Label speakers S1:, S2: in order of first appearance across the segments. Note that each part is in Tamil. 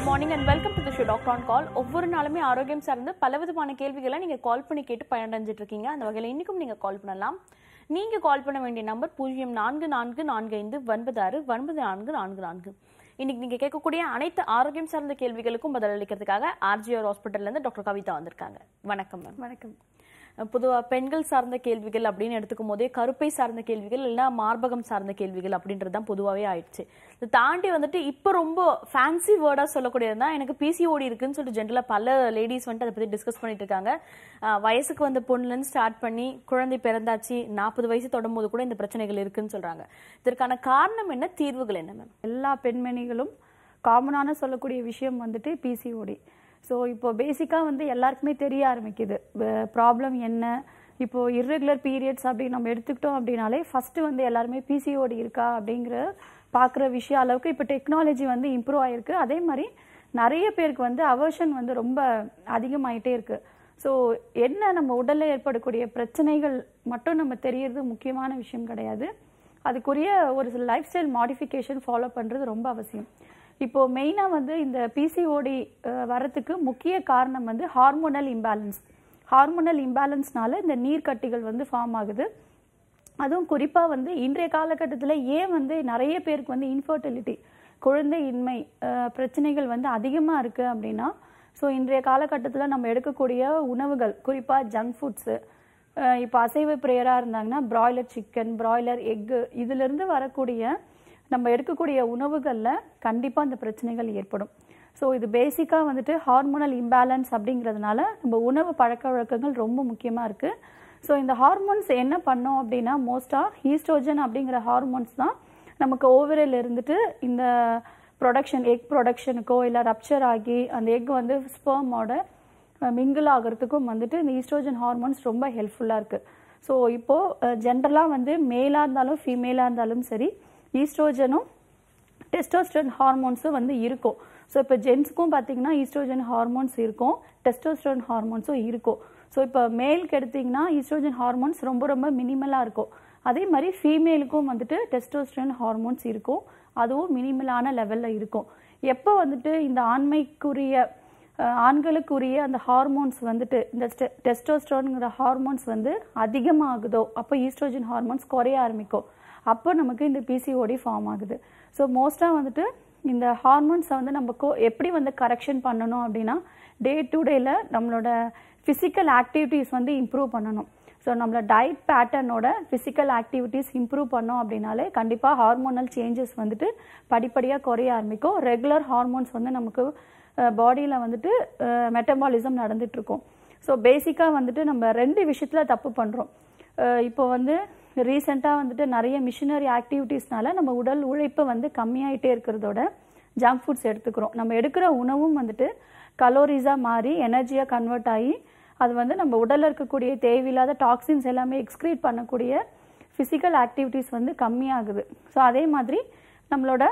S1: Good morning and welcome to the show doctor on call ஒவ்வொரு நாளுமே ஆரோக்கியம் சார்ந்து பலவிதமான கேள்விகளை நீங்க கால் பண்ணி கேட்டு பயனடைஞ்சிட்டு இருக்கீங்க அந்த வகையில் இன்னைக்கும் நீங்க கால் பண்ணலாம் நீங்க கால் பண்ண வேண்டிய நம்பர் பூஜ்ஜியம் நான்கு நான்கு நான்கு ஐந்து ஒன்பது ஆறு ஒன்பது நான்கு நான்கு நான்கு இன்னைக்கு நீங்க கேட்கக்கூடிய அனைத்து ஆரோக்கியம் சார்ந்த கேள்விகளுக்கும் பதிலளிக்கிறதுக்காக ஆர்ஜிஆர் ஹாஸ்பிட்டல்ல இருந்து டாக்டர் கவிதா வந்திருக்காங்க வணக்கம் மேம்
S2: வணக்கம்
S1: பொதுவா பெண்கள் சார்ந்த கேள்விகள் அப்படின்னு எடுத்துக்கும் போதே கருப்பை சார்ந்த கேள்விகள் இல்லைன்னா மார்பகம் சார்ந்த கேள்விகள் அப்படின்றது தான் பொதுவாகவே ஆயிடுச்சு இதை தாண்டி வந்துட்டு இப்போ ரொம்ப ஃபேன்சி வேர்டாக சொல்லக்கூடியதுனா எனக்கு பிசிஓடி இருக்குன்னு சொல்லிட்டு ஜென்ரலாக பல லேடிஸ் வந்துட்டு அதை பற்றி டிஸ்கஸ் பண்ணிட்டு இருக்காங்க ஆஹ் வயசுக்கு வந்த பொண்ணுலேருந்து ஸ்டார்ட் பண்ணி குழந்தை பிறந்தாச்சு நாற்பது வயசு தொடும்போது கூட இந்த பிரச்சனைகள் இருக்குன்னு சொல்றாங்க இதற்கான காரணம் என்ன தீர்வுகள் என்ன மேம்
S2: எல்லா பெண்மணிகளும் காமனான சொல்லக்கூடிய விஷயம் வந்துட்டு பிசிஓடி ஸோ இப்போ பேசிக்காக வந்து எல்லாருக்குமே தெரிய ஆரம்பிக்குது ப்ராப்ளம் என்ன இப்போ இர்ரெகுலர் பீரியட்ஸ் அப்படின்னு நம்ம எடுத்துக்கிட்டோம் அப்படின்னாலே ஃபஸ்ட்டு வந்து எல்லாருமே பிசிஓடி இருக்கா அப்படிங்கிற பார்க்குற விஷயம் அளவுக்கு இப்போ டெக்னாலஜி வந்து இம்ப்ரூவ் ஆயிருக்கு அதே மாதிரி நிறைய பேருக்கு வந்து அவர்ஷன் வந்து ரொம்ப அதிகமாயிட்டே இருக்கு ஸோ என்ன நம்ம உடலில் ஏற்படக்கூடிய பிரச்சனைகள் மட்டும் நம்ம தெரியறது முக்கியமான விஷயம் கிடையாது அதுக்குரிய ஒரு சில லைஃப் ஸ்டைல் மாடிஃபிகேஷன் ஃபாலோ பண்ணுறது ரொம்ப அவசியம் இப்போ மெயினாக வந்து இந்த பிசிஓடி வரத்துக்கு முக்கிய காரணம் வந்து ஹார்மோனல் இம்பேலன்ஸ் ஹார்மோனல் இம்பேலன்ஸ்னால இந்த நீர்க்கட்டிகள் வந்து ஃபார்ம் ஆகுது அதுவும் குறிப்பாக வந்து இன்றைய காலகட்டத்தில் ஏன் வந்து நிறைய பேருக்கு வந்து இன்ஃபர்டிலிட்டி குழந்தையின்மை அஹ், பிரச்சனைகள் வந்து அதிகமாக இருக்குது அப்படின்னா ஸோ இன்றைய காலகட்டத்தில் நம்ம எடுக்கக்கூடிய உணவுகள் குறிப்பாக ஜங்க் ஃபுட்ஸு இப்போ அசைவ பிரியராக இருந்தாங்கன்னா பிராய்லர் சிக்கன் பிராய்லர் எக்கு இதிலிருந்து வரக்கூடிய நம்ம எடுக்கக்கூடிய உணவுகளில் கண்டிப்பாக இந்த பிரச்சனைகள் ஏற்படும் ஸோ இது பேசிக்காக வந்துட்டு ஹார்மோனல் இம்பேலன்ஸ் அப்படிங்கிறதுனால நம்ம உணவு பழக்க வழக்கங்கள் ரொம்ப முக்கியமாக இருக்குது ஸோ இந்த ஹார்மோன்ஸ் என்ன பண்ணோம் அப்படின்னா மோஸ்ட்டாக ஈஸ்ட்ரோஜன் அப்படிங்கிற ஹார்மோன்ஸ் தான் நமக்கு ஓவரில் இருந்துட்டு இந்த ப்ரொடக்ஷன் எக் ப்ரொடக்ஷனுக்கோ இல்லை ரப்சர் ஆகி அந்த எக் வந்து ஸ்பெர்மோட மிங்கிள் ஆகிறதுக்கும் வந்துட்டு இந்த ஈஸ்ட்ரோஜன் ஹார்மோன்ஸ் ரொம்ப ஹெல்ப்ஃபுல்லாக இருக்குது ஸோ இப்போது ஜென்ரலாக வந்து மேலாக இருந்தாலும் ஃபீமேலாக இருந்தாலும் சரி ஈஸ்ட்ரோஜனும் டெஸ்டோஸ்டரோன் ஹார்மோன்ஸும் வந்து இருக்கும் ஸோ இப்போ ஜென்ஸுக்கும் பார்த்தீங்கன்னா ஈஸ்ட்ரோஜன் ஹார்மோன்ஸ் இருக்கும் டெஸ்டோஸ்டரோன் ஹார்மோன்ஸும் இருக்கும் ஸோ இப்போ மேலுக்கு எடுத்தீங்கன்னா ஈஸ்ட்ரோஜன் ஹார்மோன்ஸ் ரொம்ப ரொம்ப மினிமலாக இருக்கும் அதே மாதிரி ஃபீமேலுக்கும் வந்துட்டு டெஸ்டோஸ்டரோன் ஹார்மோன்ஸ் இருக்கும் அதுவும் மினிமலான லெவலில் இருக்கும் எப்போ வந்துட்டு இந்த ஆண்மைக்குரிய அஹ், ஆண்களுக்குரிய அந்த ஹார்மோன்ஸ் வந்துட்டு இந்த டெஸ்டோஸ்டரோனுங்கிற ஹார்மோன்ஸ் வந்து அதிகமாகுதோ அப்போ ஈஸ்ட்ரோஜன் ஹார்மோன்ஸ் குறைய ஆரம்பிக்கும் அப்போ நமக்கு இந்த பிசிஓடி ஃபார்ம் ஆகுது ஸோ மோஸ்ட்டாக வந்துட்டு இந்த ஹார்மோன்ஸை வந்து நம்ம கோ எப்படி வந்து கரெக்ஷன் பண்ணணும் அப்படின்னா டே டு டேல நம்மளோட ஃபிசிக்கல் ஆக்டிவிட்டீஸ் வந்து இம்ப்ரூவ் பண்ணணும் ஸோ நம்மளோட டயட் பேட்டர்னோட ஃபிசிக்கல் ஆக்டிவிட்டீஸ் இம்ப்ரூவ் பண்ணோம் அப்படின்னாலே கண்டிப்பாக ஹார்மோனல் சேஞ்சஸ் வந்துட்டு படிப்படியாக குறைய ஆரம்பிக்கும் ரெகுலர் ஹார்மோன்ஸ் வந்து நமக்கு பாடியில் வந்துட்டு மெட்டபாலிசம் நடந்துட்டு இருக்கும் ஸோ பேசிக்காக வந்துட்டு நம்ம ரெண்டு விஷயத்தில் தப்பு பண்ணுறோம் இப்போ வந்து ரீசெண்டாக வந்துட்டு நிறைய மிஷினரி ஆக்டிவிட்டீஸ்னால நம்ம உடல் உழைப்பு வந்து கம்மியாயிட்டே இருக்கிறதோட ஜங்க் ஃபுட்ஸ் எடுத்துக்கிறோம் நம்ம எடுக்கிற உணவும் வந்துட்டு கலோரிஸாக மாறி எனர்ஜியாக கன்வெர்ட் ஆகி அது வந்து நம்ம உடலில் இருக்கக்கூடிய தேவையில்லாத டாக்ஸின்ஸ் எல்லாமே எக்ஸ்க்ரீட் பண்ணக்கூடிய ஃபிசிக்கல் ஆக்டிவிட்டீஸ் வந்து கம்மியாகுது ஸோ அதே மாதிரி நம்மளோட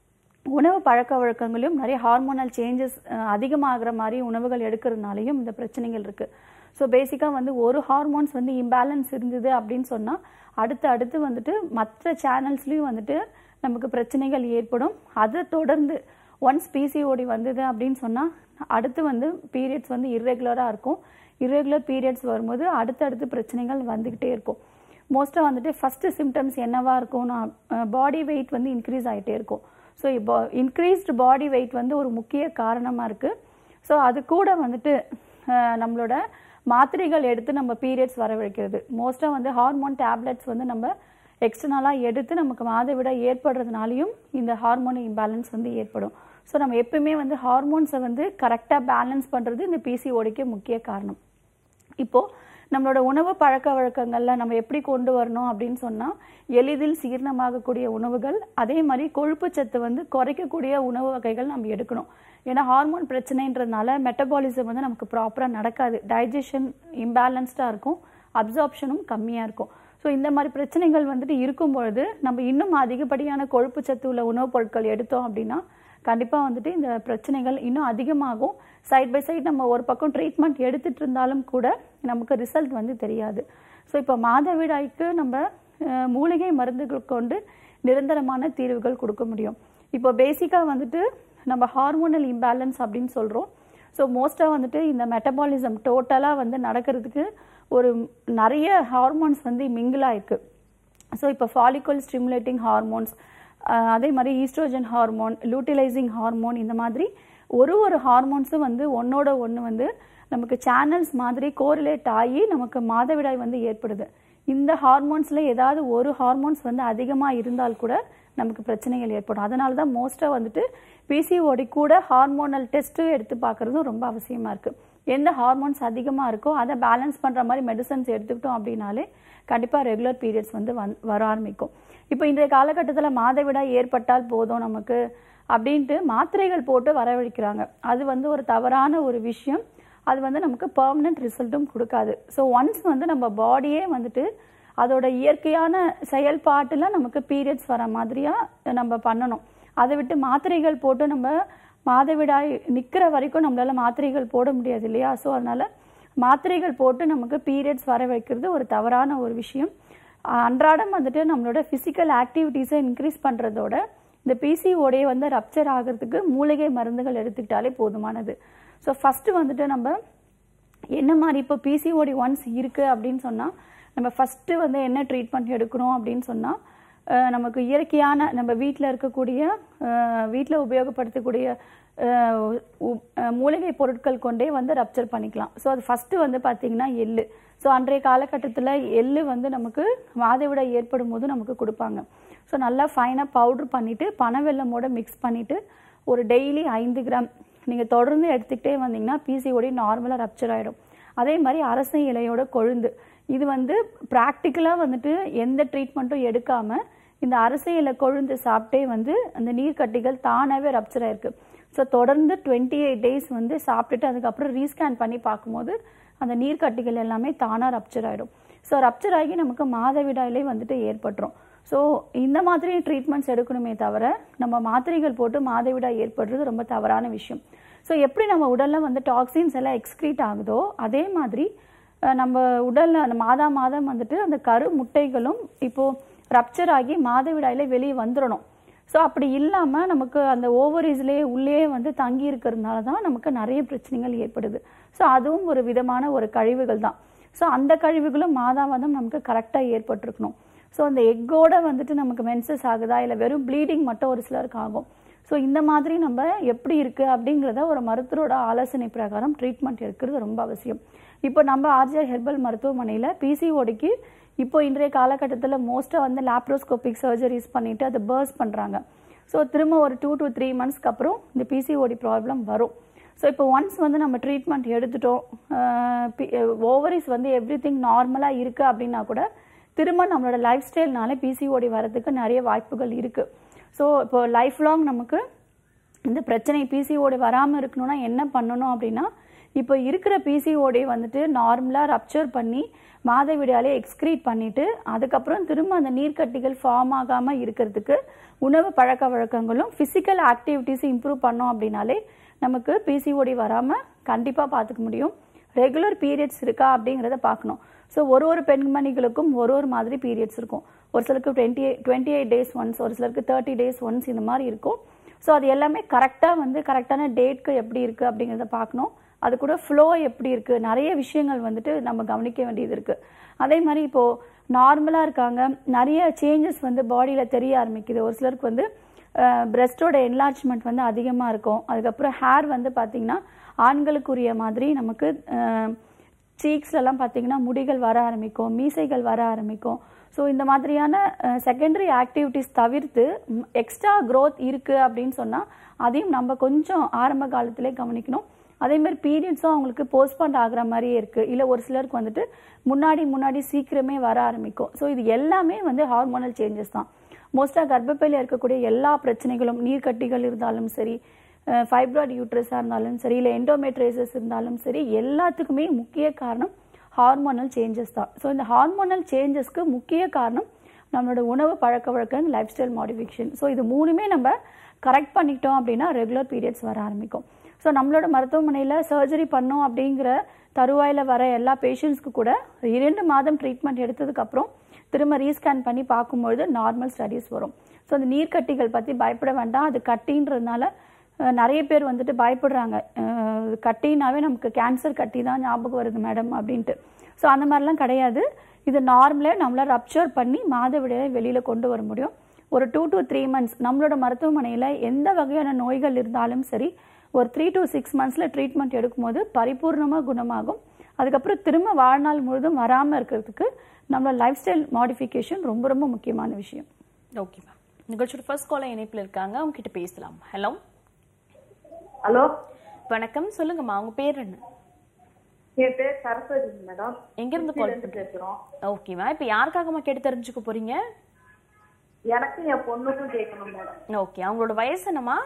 S2: உணவு பழக்க வழக்கங்களையும் நிறைய ஹார்மோனல் சேஞ்சஸ் அதிகமாகிற மாதிரி உணவுகள் எடுக்கிறதுனாலையும் இந்த பிரச்சனைகள் இருக்குது ஸோ பேசிக்காக வந்து ஒரு ஹார்மோன்ஸ் வந்து இம்பேலன்ஸ் இருந்தது அப்படின்னு சொன்னால் அடுத்து அடுத்து வந்துட்டு மற்ற சேனல்ஸ்லேயும் வந்துட்டு நமக்கு பிரச்சனைகள் ஏற்படும் அதை தொடர்ந்து ஒன்ஸ் பிசிஓடி வந்தது அப்படின்னு சொன்னால் அடுத்து வந்து பீரியட்ஸ் வந்து இர்ரெகுலராக இருக்கும் இர்ரெகுலர் பீரியட்ஸ் வரும்போது அடுத்தடுத்து பிரச்சனைகள் வந்துக்கிட்டே இருக்கும் மோஸ்ட்டாக வந்துட்டு ஃபஸ்ட்டு சிம்டம்ஸ் என்னவா இருக்கும்னா பாடி வெயிட் வந்து இன்க்ரீஸ் ஆகிட்டே இருக்கும் ஸோ இப்போ இன்க்ரீஸ்டு பாடி வெயிட் வந்து ஒரு முக்கிய காரணமாக இருக்குது ஸோ அது கூட வந்துட்டு அஹ், நம்மளோட மாத்திரைகள் எடுத்து நம்ம பீரியட்ஸ் வரவழைக்கிறது மோஸ்ட்டாக வந்து ஹார்மோன் டேப்லெட்ஸ் வந்து நம்ம எக்ஸ்டர்னலாக எடுத்து நமக்கு மாதவிடாய் ஏற்படுறதுனாலையும் இந்த ஹார்மோன் இம்பேலன்ஸ் வந்து ஏற்படும் ஸோ நம்ம எப்பவுமே வந்து ஹார்மோன்ஸை வந்து கரெக்டாக பேலன்ஸ் பண்ணுறது இந்த பிசிஓடிக்கு முக்கிய காரணம் இப்போ நம்மளோட உணவு பழக்க வழக்கங்கள்ல நம்ம எப்படி கொண்டு வரணும் அப்படின்னு சொன்னா எளிதில் சீரணமாகக்கூடிய உணவுகள் அதே மாதிரி கொழுப்புச்சத்து வந்து குறைக்கக்கூடிய உணவு வகைகள் நம்ம எடுக்கணும் ஏன்னா ஹார்மோன் பிரச்சனைன்றதுனால மெட்டபாலிசம் வந்து நமக்கு ப்ராப்பராக நடக்காது டைஜஷன் இம்பேலன்ஸ்டாக இருக்கும் அப்சார்ப்ஷனும் கம்மியாக இருக்கும் ஸோ இந்த மாதிரி பிரச்சனைகள் வந்துட்டு இருக்கும் பொழுது நம்ம இன்னும் அதிகப்படியான கொழுப்புச்சத்து உள்ள உணவுப் பொருட்கள் எடுத்தோம் அப்படின்னா கண்டிப்பாக வந்துட்டு இந்த பிரச்சனைகள் இன்னும் அதிகமாகும் சைட் பை சைட் நம்ம ஒரு பக்கம் ட்ரீட்மெண்ட் எடுத்துட்டு இருந்தாலும் கூட நமக்கு ரிசல்ட் வந்து தெரியாது ஸோ இப்போ மாதவிடாய்க்கு நம்ம அஹ், மூலிகை மருந்துகள் கொண்டு நிரந்தரமான தீர்வுகள் கொடுக்க முடியும் இப்போ பேசிக்காக வந்துட்டு நம்ம ஹார்மோனல் இம்பேலன்ஸ் அப்படின்னு சொல்கிறோம் ஸோ மோஸ்ட்டாக வந்துட்டு இந்த மெட்டபாலிசம் டோட்டலாக வந்து நடக்கிறதுக்கு ஒரு நிறைய ஹார்மோன்ஸ் வந்து மிங்கிள் ஆயிருக்கு ஸோ இப்போ ஃபாலிகல் ஸ்டிமுலேட்டிங் ஹார்மோன்ஸ் அதே மாதிரி ஈஸ்ட்ரோஜன் ஹார்மோன் லூட்டிலைசிங் ஹார்மோன் இந்த மாதிரி ஒரு ஒரு ஹார்மோன்ஸும் வந்து ஒன்னோட ஒன்று வந்து நமக்கு சேனல்ஸ் மாதிரி கோரிலேட் ஆகி நமக்கு மாதவிடாய் வந்து ஏற்படுது இந்த ஹார்மோன்ஸில் ஏதாவது ஒரு ஹார்மோன்ஸ் வந்து அதிகமாக இருந்தால் கூட நமக்கு பிரச்சனைகள் ஏற்படும் அதனால தான் மோஸ்ட்டாக வந்துட்டு பிசிஓடி கூட ஹார்மோனல் டெஸ்ட்டும் எடுத்து பார்க்குறதும் ரொம்ப அவசியமாக இருக்குது எந்த ஹார்மோன்ஸ் அதிகமாக இருக்கோ அதை பேலன்ஸ் பண்ணுற மாதிரி மெடிசன்ஸ் எடுத்துக்கிட்டோம் அப்படின்னாலே கண்டிப்பாக ரெகுலர் பீரியட்ஸ் வந்து வந் வர ஆரம்பிக்கும் இப்போ இன்றைய காலகட்டத்தில் மாதவிடாய் ஏற்பட்டால் போதும் நமக்கு அப்படின்ட்டு மாத்திரைகள் போட்டு வரவழைக்கிறாங்க அது வந்து ஒரு தவறான ஒரு விஷயம் அது வந்து நமக்கு பெர்மனன்ட் ரிசல்ட்டும் கொடுக்காது ஸோ ஒன்ஸ் வந்து நம்ம பாடியே வந்துட்டு அதோட இயற்கையான செயல்பாட்டில் நமக்கு பீரியட்ஸ் வர மாதிரியாக நம்ம பண்ணணும் அதை விட்டு மாத்திரைகள் போட்டு நம்ம மாதவிடாய் நிற்கிற வரைக்கும் நம்மளால மாத்திரைகள் போட முடியாது இல்லையா ஸோ அதனால மாத்திரைகள் போட்டு நமக்கு பீரியட்ஸ் வர வைக்கிறது ஒரு தவறான ஒரு விஷயம் அன்றாடம் வந்துட்டு நம்மளோட ஃபிசிக்கல் ஆக்டிவிட்டீஸை இன்க்ரீஸ் பண்ணுறதோட இந்த பிசிஓடைய வந்து ரப்சர் ஆகிறதுக்கு மூலிகை மருந்துகள் எடுத்துக்கிட்டாலே போதுமானது ஸோ ஃபஸ்ட்டு வந்துட்டு நம்ம என்ன மாதிரி இப்போ பிசிஓடி ஒன்ஸ் இருக்குது அப்படின்னு சொன்னால் நம்ம ஃபஸ்ட்டு வந்து என்ன ட்ரீட்மெண்ட் எடுக்கணும் அப்படின்னு சொன்னால் நமக்கு இயற்கையான நம்ம வீட்டில் இருக்கக்கூடிய வீட்டில் உபயோகப்படுத்தக்கூடிய மூலிகை பொருட்கள் கொண்டே வந்து ரப்சர் பண்ணிக்கலாம் ஸோ அது ஃபஸ்ட்டு வந்து பார்த்திங்கன்னா எள்ளு ஸோ அன்றைய காலகட்டத்தில் எள்ளு வந்து நமக்கு மாதவிடாய் ஏற்படும் போது நமக்கு கொடுப்பாங்க ஸோ நல்லா ஃபைனாக பவுட்ரு பண்ணிவிட்டு பனவெல்லமோட மிக்ஸ் பண்ணிவிட்டு ஒரு டெய்லி ஐந்து கிராம் நீங்கள் தொடர்ந்து எடுத்துக்கிட்டே வந்தீங்கன்னா பிசிஓடி நார்மலாக ரப்சர் ஆகிடும் அதே மாதிரி அரச இலையோட கொழுந்து இது வந்து ப்ராக்டிக்கலாக வந்துட்டு எந்த ட்ரீட்மெண்ட்டும் எடுக்காமல் இந்த அரச இலை கொழுந்து சாப்பிட்டே வந்து அந்த நீர்க்கட்டிகள் தானாகவே ரப்சர் ஆயிருக்கு ஸோ தொடர்ந்து டுவெண்ட்டி எயிட் டேஸ் வந்து சாப்பிட்டுட்டு அதுக்கப்புறம் ரீஸ்கேன் பண்ணி பார்க்கும்போது அந்த நீர்க்கட்டிகள் எல்லாமே தானாக ரப்சர் ஆகிடும் ஸோ ரப்சர் ஆகி நமக்கு மாதவிடாயிலே வந்துட்டு ஏற்பட்டுரும் ஸோ இந்த மாதிரி ட்ரீட்மெண்ட்ஸ் எடுக்கணுமே தவிர நம்ம மாத்திரைகள் போட்டு மாதவிடாய் ஏற்படுறது ரொம்ப தவறான விஷயம் ஸோ எப்படி நம்ம உடலில் வந்து டாக்ஸின்ஸ் எல்லாம் எக்ஸ்க்ரீட் ஆகுதோ அதே மாதிரி நம்ம உடலில் அந்த மாதா மாதம் வந்துட்டு அந்த கரு முட்டைகளும் இப்போது ரப்சர் ஆகி மாதவிடாயில் வெளியே வந்துடணும் ஸோ அப்படி இல்லாமல் நமக்கு அந்த ஓவரீஸ்லேயே உள்ளே வந்து தங்கி இருக்கிறதுனால தான் நமக்கு நிறைய பிரச்சனைகள் ஏற்படுது ஸோ அதுவும் ஒரு விதமான ஒரு கழிவுகள் தான் ஸோ அந்த கழிவுகளும் மாதா மாதம் நமக்கு கரெக்டாக ஏற்பட்டிருக்கணும் ஸோ அந்த எக்கோட வந்துட்டு நமக்கு மென்சஸ் ஆகுதா இல்லை வெறும் ப்ளீடிங் மட்டும் ஒரு சிலருக்கு ஆகும் ஸோ இந்த மாதிரி நம்ம எப்படி இருக்குது அப்படிங்கிறத ஒரு மருத்துவரோட ஆலோசனை பிரகாரம் ட்ரீட்மெண்ட் எடுக்கிறது ரொம்ப அவசியம் இப்போ நம்ம ஆர்ஜிஆர் ஹெர்பல் மருத்துவமனையில் பிசிஓடிக்கு இப்போ இன்றைய காலகட்டத்தில் மோஸ்ட்டாக வந்து லேப்ரோஸ்கோபிக் சர்ஜரிஸ் பண்ணிவிட்டு அதை பர்ஸ் பண்ணுறாங்க ஸோ திரும்ப ஒரு டூ டு த்ரீ மந்த்ஸ்க்கு அப்புறம் இந்த பிசிஓடி ப்ராப்ளம் வரும் ஸோ இப்போ ஒன்ஸ் வந்து நம்ம ட்ரீட்மெண்ட் எடுத்துட்டோம் ஓவரிஸ் வந்து எவ்ரி திங் நார்மலாக இருக்குது அப்படின்னா கூட திரும்ப நம்மளோட லைஃப் ஸ்டைல்னால பிசிஓடி வரதுக்கு நிறைய வாய்ப்புகள் இருக்குது ஸோ இப்போ லைஃப் லாங் நமக்கு இந்த பிரச்சனை பிசிஓடி வராமல் இருக்கணும்னா என்ன பண்ணணும் அப்படின்னா இப்போ இருக்கிற பிசிஓடி வந்துட்டு நார்மலாக ரப்சர் பண்ணி மாதவிடாலே எக்ஸ்க்ரீட் பண்ணிட்டு அதுக்கப்புறம் திரும்ப அந்த நீர்க்கட்டிகள் ஃபார்ம் ஆகாமல் இருக்கிறதுக்கு உணவு பழக்க வழக்கங்களும் ஃபிசிக்கல் ஆக்டிவிட்டிஸும் இம்ப்ரூவ் பண்ணோம் அப்படின்னாலே நமக்கு பிசிஓடி வராமல் கண்டிப்பாக பார்த்துக்க முடியும் ரெகுலர் பீரியட்ஸ் இருக்கா அப்படிங்கிறத பார்க்கணும் ஸோ ஒரு ஒரு பெண்மணிகளுக்கும் ஒரு ஒரு மாதிரி பீரியட்ஸ் இருக்கும் ஒரு சிலருக்கு twenty eight twenty eight days once ஒரு சிலருக்கு தேர்ட்டி டேஸ் ஒன்ஸ் இந்த மாதிரி இருக்கும் ஸோ அது எல்லாமே கரெக்டாக வந்து கரெக்டான டேட்க்கு எப்படி இருக்குது அப்படிங்கிறத பார்க்கணும் அது கூட ஃப்ளோ எப்படி இருக்குது நிறைய விஷயங்கள் வந்துட்டு நம்ம கவனிக்க வேண்டியது இருக்குது அதே மாதிரி இப்போது நார்மலாக இருக்காங்க நிறைய சேஞ்சஸ் வந்து பாடியில் தெரிய ஆரம்பிக்குது ஒரு சிலருக்கு வந்து பிரெஸ்டோட என்லார்ஜ்மெண்ட் வந்து அதிகமாக இருக்கும் அதுக்கப்புறம் ஹேர் வந்து பார்த்திங்கன்னா ஆண்களுக்குரிய மாதிரி நமக்கு சீக்ஸ்லலாம் பார்த்தீங்கன்னா முடிகள் வர ஆரம்பிக்கும் மீசைகள் வர ஆரம்பிக்கும் ஸோ இந்த மாதிரியான செகண்டரி ஆக்டிவிட்டிஸ் தவிர்த்து எக்ஸ்ட்ரா க்ரோத் இருக்குது அப்படின்னு சொன்னால் அதையும் நம்ம கொஞ்சம் ஆரம்ப காலத்திலே கவனிக்கணும் அதே மாதிரி பீரியட்ஸும் அவங்களுக்கு போஸ்ட்பாண்ட் ஆகிற மாதிரியே இருக்குது இல்லை ஒரு சிலருக்கு வந்துட்டு முன்னாடி முன்னாடி சீக்கிரமே வர ஆரம்பிக்கும் ஸோ இது எல்லாமே வந்து ஹார்மோனல் சேஞ்சஸ் தான் மோஸ்ட்டாக கர்ப்பப்பையில் இருக்கக்கூடிய எல்லா பிரச்சனைகளும் நீர்க்கட்டிகள் இருந்தாலும் சரி ஃபைப்ராய்டு யூட்ரஸாக இருந்தாலும் சரி இல்லை எண்டோமெட்ரேசஸ் இருந்தாலும் சரி எல்லாத்துக்குமே முக்கிய காரணம் ஹார்மோனல் சேஞ்சஸ் தான் ஸோ இந்த ஹார்மோனல் சேஞ்சஸ்க்கு முக்கிய காரணம் நம்மளோட உணவு பழக்க வழக்கம் லைஃப் ஸ்டைல் மாடிஃபிகேஷன் ஸோ இது மூணுமே நம்ம கரெக்ட் பண்ணிக்கிட்டோம் அப்படின்னா ரெகுலர் பீரியட்ஸ் வர ஆரம்பிக்கும் ஸோ நம்மளோட மருத்துவமனையில் சர்ஜரி பண்ணோம் அப்படிங்கிற தருவாயில் வர எல்லா பேஷண்ட்ஸ்க்கு கூட இரண்டு மாதம் ட்ரீட்மெண்ட் எடுத்ததுக்கப்புறம் திரும்ப ரீஸ்கேன் பண்ணி பார்க்கும்பொழுது நார்மல் ஸ்டடீஸ் வரும் ஸோ அந்த நீர்க்கட்டிகள் பற்றி பயப்பட வேண்டாம் அது கட்டின்றதுனால அஹ், நிறைய பேர் வந்துட்டு பயப்படுறாங்க அஹ், கட்டினாவே நமக்கு கேன்சர் கட்டி தான் ஞாபகம் வருது மேடம் அப்படின்ட்டு ஸோ அந்த மாதிரிலாம் கிடையாது இது நார்மலே நம்மளால் ரப்ச்சர் பண்ணி மாதவிடையை வெளியில் கொண்டு வர முடியும் ஒரு டூ to த்ரீ மந்த்ஸ் நம்மளோட மருத்துவமனையில் எந்த வகையான நோய்கள் இருந்தாலும் சரி ஒரு த்ரீ to சிக்ஸ் மந்த்ஸில் ட்ரீட்மெண்ட் எடுக்கும்போது பரிபூர்ணமாக குணமாகும் அதுக்கப்புறம் திரும்ப வாழ்நாள் முழுதும் வராமல் இருக்கிறதுக்கு நம்மளோட லைஃப் ஸ்டைல் மாடிஃபிகேஷன் ரொம்ப ரொம்ப முக்கியமான விஷயம்
S1: ஓகே மேம் நிகழ்ச்சியோட ஃபர்ஸ்ட் காலை இணைப்பில் இருக்காங்க அவங்க கிட்ட பேசலாம் ஹலோ
S3: ஹலோ
S1: வணக்கம் சொல்லுங்கம்மா உங்க பேர் என்ன
S3: என் பேர் சரஸ்வதி மேடம்
S1: எங்க இருந்து கால்
S3: இருந்து பேசுறோம்
S1: ஓகேம்மா இப்போ யாருக்காகம்மா கேட்டு தெரிஞ்சுக்க போறீங்க
S3: எனக்கும் என் பொண்ணுக்கும் கேட்கணும் மேடம்
S1: ஓகே அவங்களோட வயசு என்னம்மா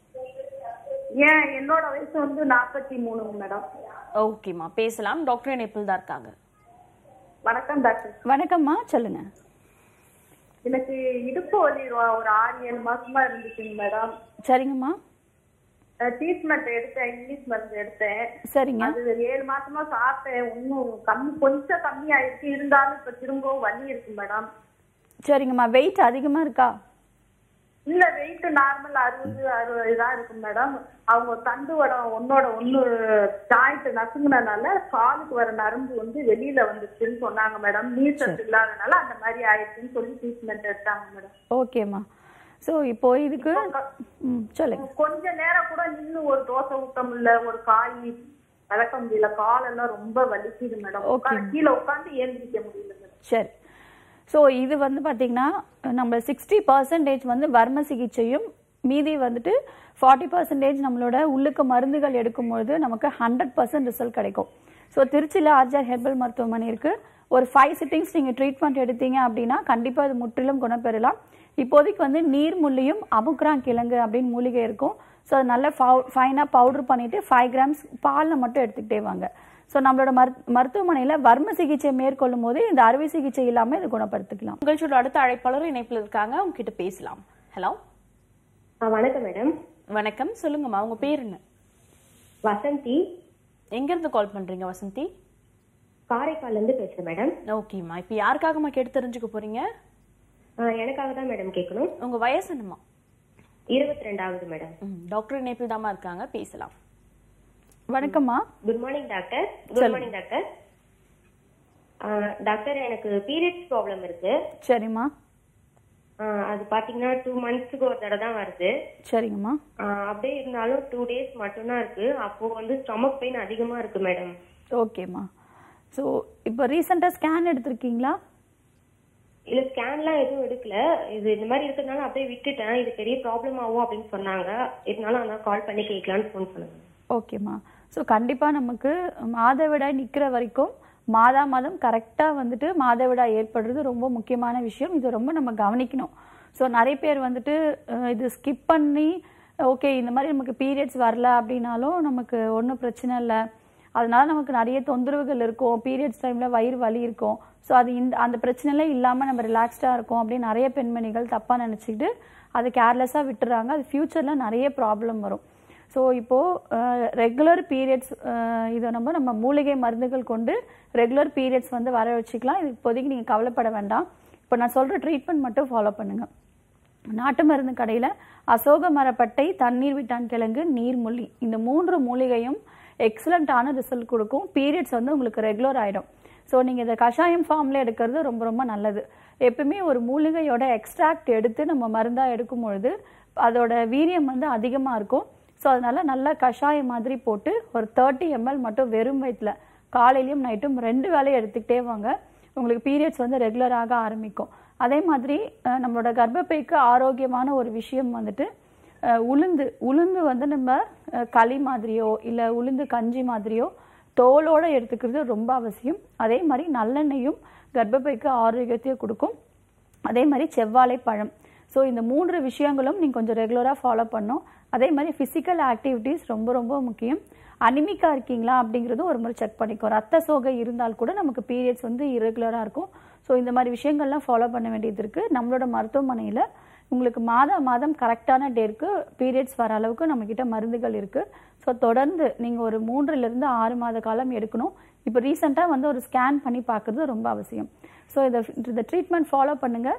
S3: ஏன் என்னோட வயசு வந்து நாற்பத்தி மூணுங்க மேடம்
S1: ஓகேம்மா பேசலாம் டாக்டர் இணைப்பில் தான் இருக்காங்க
S3: வணக்கம் டாக்டர்
S2: வணக்கம்மா சொல்லுங்க
S3: எனக்கு இடுப்பு வலி ரொ- ஒரு ஆறு ஏழு மாசமா இருந்துச்சுங்க மேடம்
S2: சரிங்கம்மா
S3: ட்ரீட்மெண்ட் எடுத்தேன் இங்கிலீஷ் மருந்து எடுத்தேன்
S2: சரிங்க
S3: அது ஏழு மாசமா சாப்பிட்டேன் இன்னும் கம்மி கொஞ்சம் கம்மி ஆயிடுச்சு இருந்தாலும் இப்ப திரும்பவும் வலி இருக்கு மேடம்
S2: சரிங்கம்மா வெயிட் அதிகமாக இருக்கா
S3: இல்ல வெயிட் நார்மல் அறுபது அறுபது தான் இருக்கும் மேடம் அவங்க தண்டு வடம் ஒன்னோட ஒண்ணு ஜாயிண்ட் நசுங்கினனால காலுக்கு வர நரம்பு வந்து வெளியில வந்துச்சுன்னு சொன்னாங்க மேடம் நீர் சத்து இல்லாதனால அந்த மாதிரி ஆயிடுச்சுன்னு சொல்லி ட்ரீட்மெண்ட் எடுத்தாங்க மேடம்
S2: ஓகேம்மா ஸோ இப்போ இதுக்கு ம் சொல்லுங்க
S3: கொஞ்ச நேரம் கூட நின்னு ஒரு தோசை ஊட்ட முடியல ஒரு காய் வளர்க்க முடியல காலெல்லாம் ரொம்ப வலிக்குது மேடம் உட்காந்து கீழே உட்காந்து ஏந்திரிக்க முடியல மேடம்
S2: சரி ஸோ இது வந்து பார்த்தீங்கன்னா நம்ம சிக்ஸ்டி பர்சன்டேஜ் வந்து வர்ம சிகிச்சையும் மீதி வந்துட்டு ஃபார்ட்டி பர்சன்டேஜ் நம்மளோட உள்ளுக்கு மருந்துகள் எடுக்கும்பொழுது நமக்கு ஹண்ட்ரட் பர்சன்ட் ரிசல்ட் கிடைக்கும் ஸோ திருச்சியில் ஆர்ஜர் ஹெர்பல் மருத்துவமனை இருக்கு ஒரு ஃபைவ் சிட்டிங்ஸ் நீங்கள் ட்ரீட்மெண்ட் எடுத்தீங்க அப்படின்னா கண்டிப்பாக அது முற்றிலும் குணப்பெறலாம் இப்போதைக்கு வந்து நீர்முள்ளியும் அமுக்ரான் கிழங்கு அப்படின்னு மூலிகை இருக்கும் ஸோ அது நல்லா ஃபைனாக பவுடர் பண்ணிட்டு ஃபைவ் கிராம்ஸ் பாலில் மட்டும் எடுத்துக்கிட்டே வாங்க ஸோ நம்மளோட மரு மருத்துவமனையில் வர்ம சிகிச்சை மேற்கொள்ளும் போது இந்த அறுவை சிகிச்சை இல்லாமல் இது குணப்படுத்திக்கலாம்
S1: நிகழ்ச்சியோட அடுத்த அழைப்பாளர் இணைப்பில் இருக்காங்க அவங்க கிட்ட பேசலாம் ஹலோ
S4: ஆ வணக்கம் மேடம்
S1: வணக்கம் சொல்லுங்கம்மா உங்க பேர் என்ன
S4: வசந்தி
S1: எங்க இருந்து கால் பண்றீங்க வசந்தி
S4: காரைக்கால்ல இருந்து பேசுறேன் மேடம்
S1: ஓகேம்மா இப்போ யாருக்காகம்மா கேட்டு தெரிஞ்சுக்க போறீங்க
S4: ஆ, எனக்காக தான் மேடம் கேட்கணும்
S1: உங்க வயசு என்னம்மா
S4: இருபத்தி ரெண்டாவது மேடம்
S1: ம், டாக்டர் இணைப்பில் தாம்மா இருக்காங்க பேசலாம்
S2: வணக்கம்மா
S4: good morning doctor good morning doctor ஆ, டாக்டர் எனக்கு பீரியட்ஸ் ப்ராப்ளம் இருக்கு
S2: சரிம்மா
S4: ஆ, அது பாத்தீங்கன்னா டூ மந்த்ஸ்க்கு ஒரு தடவை தான் வருது
S2: சரிங்கம்மா
S4: ஆ, அப்படியே இருந்தாலும் டூ டேஸ் மட்டும்தான் இருக்கு அப்போ வந்து ஸ்டொமக் பெயின் அதிகமா இருக்கு மேடம்
S2: ஓகேம்மா ஸோ இப்போ ரீசெண்டாக ஸ்கேன் எடுத்திருக்கீங்களா
S4: இல்ல ஸ்கேன்லாம் எதுவும் எடுக்கல இது இந்த மாதிரி இருக்கிறதுனால அப்படியே விட்டுட்டேன் இது பெரிய ப்ராப்ளம் ஆகும் அப்படின்னு சொன்னாங்க இருந்தாலும் அதான் கால் பண்ணி கேட்கலான்னு ஃபோன் பண்ணுங்க
S2: ஓகேம்மா ஸோ கண்டிப்பாக நமக்கு மாதவிடாய் நிற்கிற வரைக்கும் மாதா மாதம் கரெக்டாக வந்துட்டு மாதவிடாய் ஏற்படுறது ரொம்ப முக்கியமான விஷயம் இது ரொம்ப நம்ம கவனிக்கணும் ஸோ நிறைய பேர் வந்துட்டு அஹ், இது ஸ்கிப் பண்ணி ஓகே இந்த மாதிரி நமக்கு பீரியட்ஸ் வரல அப்படின்னாலும் நமக்கு ஒன்றும் பிரச்சனை இல்லை அதனால நமக்கு நிறைய தொந்தரவுகள் இருக்கும் பீரியட்ஸ் டைமில் வயிறு வலி இருக்கும் ஸோ அது இந்த அந்த பிரச்சனைலாம் இல்லாமல் நம்ம ரிலாக்ஸ்டாக இருக்கும் அப்படின்னு நிறைய பெண்மணிகள் தப்பாக நினச்சிக்கிட்டு அது கேர்லெஸ்ஸாக விட்டுறாங்க அது ஃப்யூச்சரில் நிறைய ப்ராப்ளம் வரும் ஸோ இப்போது ரெகுலர் பீரியட்ஸ் இதை நம்ம நம்ம மூலிகை மருந்துகள் கொண்டு ரெகுலர் பீரியட்ஸ் வந்து வர வச்சுக்கலாம் இது இப்போதைக்கு நீங்கள் கவலைப்பட வேண்டாம் இப்போ நான் சொல்கிற ட்ரீட்மெண்ட் மட்டும் ஃபாலோ பண்ணுங்கள் நாட்டு மருந்து கடையில் அசோக மரப்பட்டை தண்ணீர் விட்டான் கிழங்கு நீர்மூலி இந்த மூன்று மூலிகையும் எக்ஸலண்ட்டான ரிசல்ட் கொடுக்கும் பீரியட்ஸ் வந்து உங்களுக்கு ரெகுலர் ஆகிடும் ஸோ நீங்கள் இதை கஷாயம் ஃபார்மில் எடுக்கிறது ரொம்ப ரொம்ப நல்லது எப்பவுமே ஒரு மூலிகையோட எக்ஸ்ட்ராக்ட் எடுத்து நம்ம மருந்தாக எடுக்கும் பொழுது அதோட வீரியம் வந்து அதிகமாக இருக்கும் ஸோ அதனால நல்லா கஷாயம் மாதிரி போட்டு ஒரு தேர்ட்டி எம்எல் மட்டும் வெறும் வயிற்றில் காலையிலையும் நைட்டும் ரெண்டு வேலையும் எடுத்துக்கிட்டே வாங்க உங்களுக்கு பீரியட்ஸ் வந்து ரெகுலராக ஆரம்பிக்கும் அதே மாதிரி அஹ், நம்மளோட கர்ப்பப்பைக்கு ஆரோக்கியமான ஒரு விஷயம் வந்துட்டு அஹ், உளுந்து உளுந்து வந்து நம்ம அஹ், களி மாதிரியோ இல்லை உளுந்து கஞ்சி மாதிரியோ தோலோட எடுத்துக்கிறது ரொம்ப அவசியம் அதே மாதிரி நல்லெண்ணெயும் கர்ப்பப்பைக்கு ஆரோக்கியத்தையும் கொடுக்கும் அதே மாதிரி செவ்வாழை பழம் ஸோ இந்த மூன்று விஷயங்களும் நீங்கள் கொஞ்சம் ரெகுலராக ஃபாலோ பண்ணும் அதே மாதிரி ஃபிசிக்கல் ஆக்டிவிட்டீஸ் ரொம்ப ரொம்ப முக்கியம் அனிமிக்காக இருக்கீங்களா அப்படிங்கிறதும் ஒரு முறை செக் பண்ணிக்கோ ரத்த சோகை இருந்தால் கூட நமக்கு பீரியட்ஸ் வந்து இரெகுலராக இருக்கும் ஸோ இந்த மாதிரி விஷயங்கள்லாம் ஃபாலோ பண்ண வேண்டியது இருக்குது நம்மளோட மருத்துவமனையில் உங்களுக்கு மாதா மாதம் கரெக்டான டேருக்கு பீரியட்ஸ் வர அளவுக்கு நம்மக்கிட்ட மருந்துகள் இருக்குது ஸோ தொடர்ந்து நீங்கள் ஒரு மூன்றுலேருந்து ஆறு மாத காலம் எடுக்கணும் இப்போ ரீசெண்டாக வந்து ஒரு ஸ்கேன் பண்ணி பார்க்குறது ரொம்ப அவசியம் ஸோ இதை இந்த ட்ரீட்மெண்ட் ஃபாலோ பண்ணுங்கள்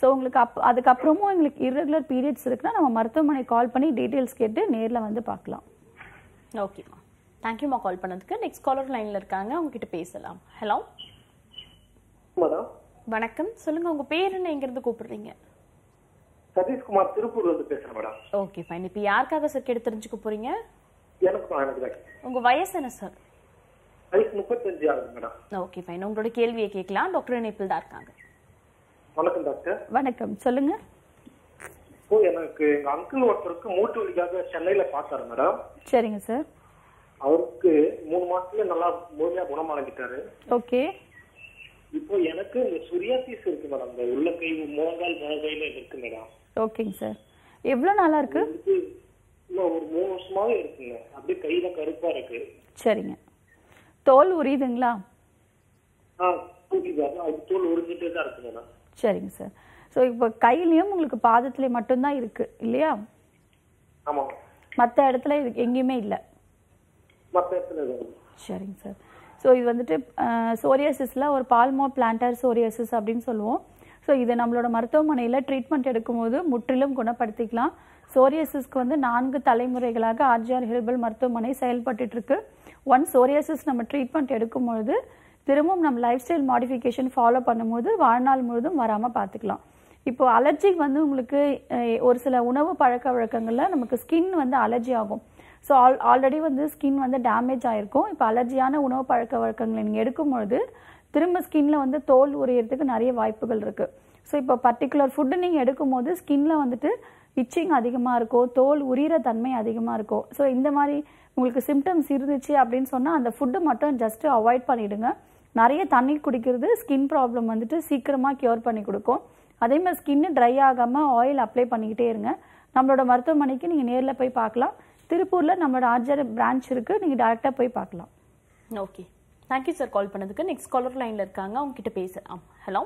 S2: ஸோ உங்களுக்கு அப் அதுக்கப்புறமும் எங்களுக்கு irregular பீரியட்ஸ் இருக்குன்னா நம்ம மருத்துவமனை கால் பண்ணி டீட்டெயில்ஸ் கேட்டு நேரில் வந்து பார்க்கலாம்
S1: ஓகேம்மா தேங்க்யூம்மா கால் பண்ணதுக்கு நெக்ஸ்ட் காலர் லைன்ல இருக்காங்க அவங்க கிட்ட பேசலாம் ஹலோ
S5: மேடம்
S1: வணக்கம் சொல்லுங்க உங்க பேர் என்ன எங்க இருந்து கூப்பிடுறீங்க
S5: சதீஷ்குமார் திருப்பூர்ல இருந்து பேசுறேன் மேடம்
S1: ஓகே ஃபைன் இப்போ யாருக்காக சார் கேட்டு தெரிஞ்சுக்க போறீங்க
S5: எனக்கு தான் எனக்கு தான்
S1: உங்க வயசு என்ன சார்
S5: வயசு முப்பத்தஞ்சு ஆகுது மேடம்
S1: ஓகே ஃபைன் உங்களோட கேள்வியை கேட்கலாம் டாக்டர் இணைப்பில் தான் இருக்காங்க
S5: வணக்கம் டாக்டர்
S2: வணக்கம் சொல்லுங்க
S5: இப்போ எனக்கு எங்க அங்கிள் ஒருத்தருக்கு மூட்டு வலிக்காக சென்னையில பார்த்தாரு மேடம்
S2: சரிங்க சார்
S5: அவருக்கு மூணு மாசத்துல நல்லா முழுமையா குணமாகிட்டாரு
S2: ஓகே
S5: இப்போ எனக்கு இந்த சுரியாசிஸ் இருக்கு மேடம் இந்த உள்ளக்கை முழங்கால் முழங்கையில இருக்கு மேடம்
S2: ஓகேங்க சார் எவ்வளோ நாளாக இருக்கு
S5: இது இன்னும் ஒரு மூணு வருஷமாவே இருக்குங்க அப்படியே கையில கருப்பா இருக்கு
S2: சரிங்க தோல் உரியுதுங்களா
S5: ஆ புரியுது அதான் அது தோல் உறிஞ்சிட்டே தான் இருக்கு மேடம்
S2: சரிங்க சார் ஸோ இப்போ கையிலையும் உங்களுக்கு பாதத்துலேயும் மட்டும்தான் இருக்கு இல்லையா
S5: ஆமா
S2: மற்ற இடத்துல இது எங்கேயுமே இல்லை
S5: மத்த இடத்துல இருக்கு
S2: சரிங்க சார் ஸோ இது வந்துட்டு சோரியாசிஸில் ஒரு பால்மோ பிளான்டர் சோரியாசிஸ் அப்படின்னு சொல்லுவோம் ஸோ இதை நம்மளோட மருத்துவமனையில் ட்ரீட்மெண்ட் எடுக்கும்போது முற்றிலும் குணப்படுத்திக்கலாம் சோரியாசிஸ்க்கு வந்து நான்கு தலைமுறைகளாக ஆர்ஜிஆர் ஹெர்பல் மருத்துவமனை செயல்பட்டுட்டு இருக்கு ஒன் சோரியாசிஸ் நம்ம ட்ரீட்மெண்ட் எடுக்கும் பொழுது திரும்பவும் நம்ம லைஃப் ஸ்டைல் மாடிஃபிகேஷன் ஃபாலோ பண்ணும்போது வாழ்நாள் முழுதும் வராமல் பார்த்துக்கலாம் இப்போ அலர்ஜிக்கு வந்து உங்களுக்கு அஹ், ஒரு சில உணவு பழக்க வழக்கங்களில் நமக்கு ஸ்கின் வந்து அலர்ஜி ஆகும் ஸோ ஆல் ஆல்ரெடி வந்து ஸ்கின் வந்து டேமேஜ் ஆயிருக்கும் இப்போ அலர்ஜியான உணவு பழக்க வழக்கங்களை நீங்கள் எடுக்கும்பொழுது திரும்ப ஸ்கின்ல வந்து தோல் உரியறதுக்கு நிறைய வாய்ப்புகள் இருக்கு ஸோ இப்போ பர்டிகுலர் ஃபுட்டு நீங்கள் எடுக்கும்போது ஸ்கின்ல வந்துட்டு இச்சிங் அதிகமாக இருக்கும் தோல் உரியிற தன்மை அதிகமாக இருக்கும் ஸோ இந்த மாதிரி உங்களுக்கு சிம்டம்ஸ் இருந்துச்சு அப்படின்னு சொன்னால் அந்த ஃபுட்டு மட்டும் ஜஸ்ட் அவாய்ட் பண்ணிடுங்க நிறைய தண்ணி குடிக்கிறது ஸ்கின் ப்ராப்ளம் வந்துட்டு சீக்கிரமாக க்யூர் பண்ணி கொடுக்கும் அதே மாதிரி ஸ்கின்னு ட்ரை ஆகாமல் ஆயில் அப்ளை பண்ணிக்கிட்டே இருங்க நம்மளோட மருத்துவமனைக்கு நீங்கள் நேரில் போய் பார்க்கலாம் திருப்பூரில் நம்மளோட ஆர்ஜர் பிரான்ச் இருக்குது நீங்கள் டேரெக்டாக போய் பார்க்கலாம்
S1: ஓகே தேங்க்யூ சார் கால் பண்ணதுக்கு நெக்ஸ்ட் காலர் லைன்ல இருக்காங்க அவங்க கிட்ட பேசலாம் ஹலோ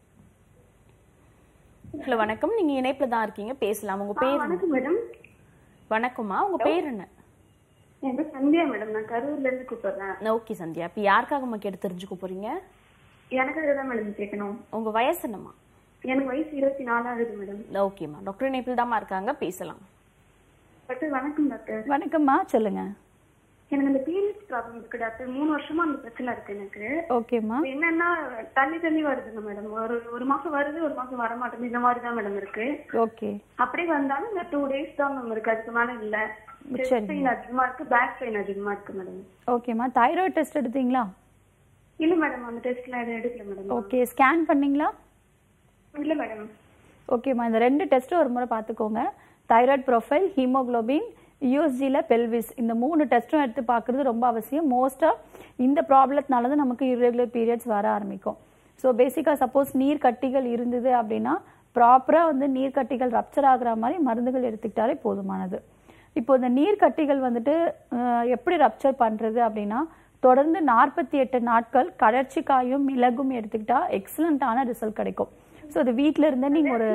S1: ஹலோ வணக்கம் நீங்க இணைப்புல தான் இருக்கீங்க பேசலாம் உங்க பேர் என்ன?
S3: வணக்கம் மேடம்
S1: வணக்கம்மா உங்க பேர் என்ன
S3: என் பேர் சந்தியா மேடம் நான் கரூர்ல இருந்து கூப்பிடுறேன்
S1: ஓகே சந்தியா இப்போ யாருக்காகம்மா கேட்டு தெரிஞ்சுக்க போறீங்க
S3: எனக்கு தான் மேடம் கேட்கணும்
S1: உங்க வயசு என்னம்மா
S3: எனக்கு வயசு இருபத்தி நாலாகுது மேடம்
S1: ஓகேம்மா டாக்டர் இணைப்பில் தாம்மா இருக்காங்க பேசலாம்
S3: டாக்டர் வணக்கம் டாக்டர்
S2: வணக்கம்மா சொல்லுங்க
S3: எனக்கு அந்த பீரியட்ஸ் ப்ராப்ளம் இருக்கு டாக்டர் மூணு வருஷமா அந்த பிரச்சனை இருக்கு எனக்கு
S2: ஓகேம்மா
S3: இது என்னன்னா தண்ணி தண்ணி வருதுங்க மேடம் ஒரு ஒரு மாசம் வருது ஒரு மாசம் வர மாட்டேங்குது இந்த மாதிரி தான் மேடம் இருக்கு
S2: ஓகே
S3: அப்படியே வந்தாலும் இந்த டூ டேஸ் தான் மேம் இருக்கு அதுக்கு மேல இல்ல செஸ்ட் பெயின் அதிகமா இருக்கு பேக் பெயின் அதிகமா இருக்கு மேடம்
S2: ஓகேம்மா தைராய்டு டெஸ்ட் எடுத்தீங்களா
S3: இல்ல மேடம் அந்த டெஸ்ட்லாம் எதுவும் எடுக்கல மேடம்
S2: ஓகே ஸ்கேன் பண்ணீங்களா
S3: இல்ல மேடம்
S2: ஓகேம்மா இந்த ரெண்டு டெஸ்ட்டும் ஒரு முறை பார்த்துக்கோங்க தைராய்டு ப்ரொஃபைல் ஹீமோகுளோபின் யூஎஸ்ஜியில் பெல்விஸ் இந்த மூணு டெஸ்ட்டும் எடுத்து பார்க்குறது ரொம்ப அவசியம் மோஸ்ட்டாக இந்த ப்ராப்ளத்தினால தான் நமக்கு irregular பீரியட்ஸ் வர ஆரம்பிக்கும் ஸோ பேசிக்காக சப்போஸ் நீர் கட்டிகள் இருந்தது அப்படின்னா ப்ராப்பராக வந்து நீர் கட்டிகள் ரப்சர் ஆகுற மாதிரி மருந்துகள் எடுத்துக்கிட்டாலே போதுமானது இப்போ இந்த நீர் கட்டிகள் வந்துட்டு அஹ், எப்படி ரப்சர் பண்ணுறது அப்படின்னா தொடர்ந்து நாற்பத்தி எட்டு நாட்கள் கடற்சிக்காயும் மிளகும் எடுத்துக்கிட்டா எக்ஸலண்ட்டான ரிசல்ட் கிடைக்கும் ஸோ அது வீட்டில் இருந்தே நீங்கள் ஒரு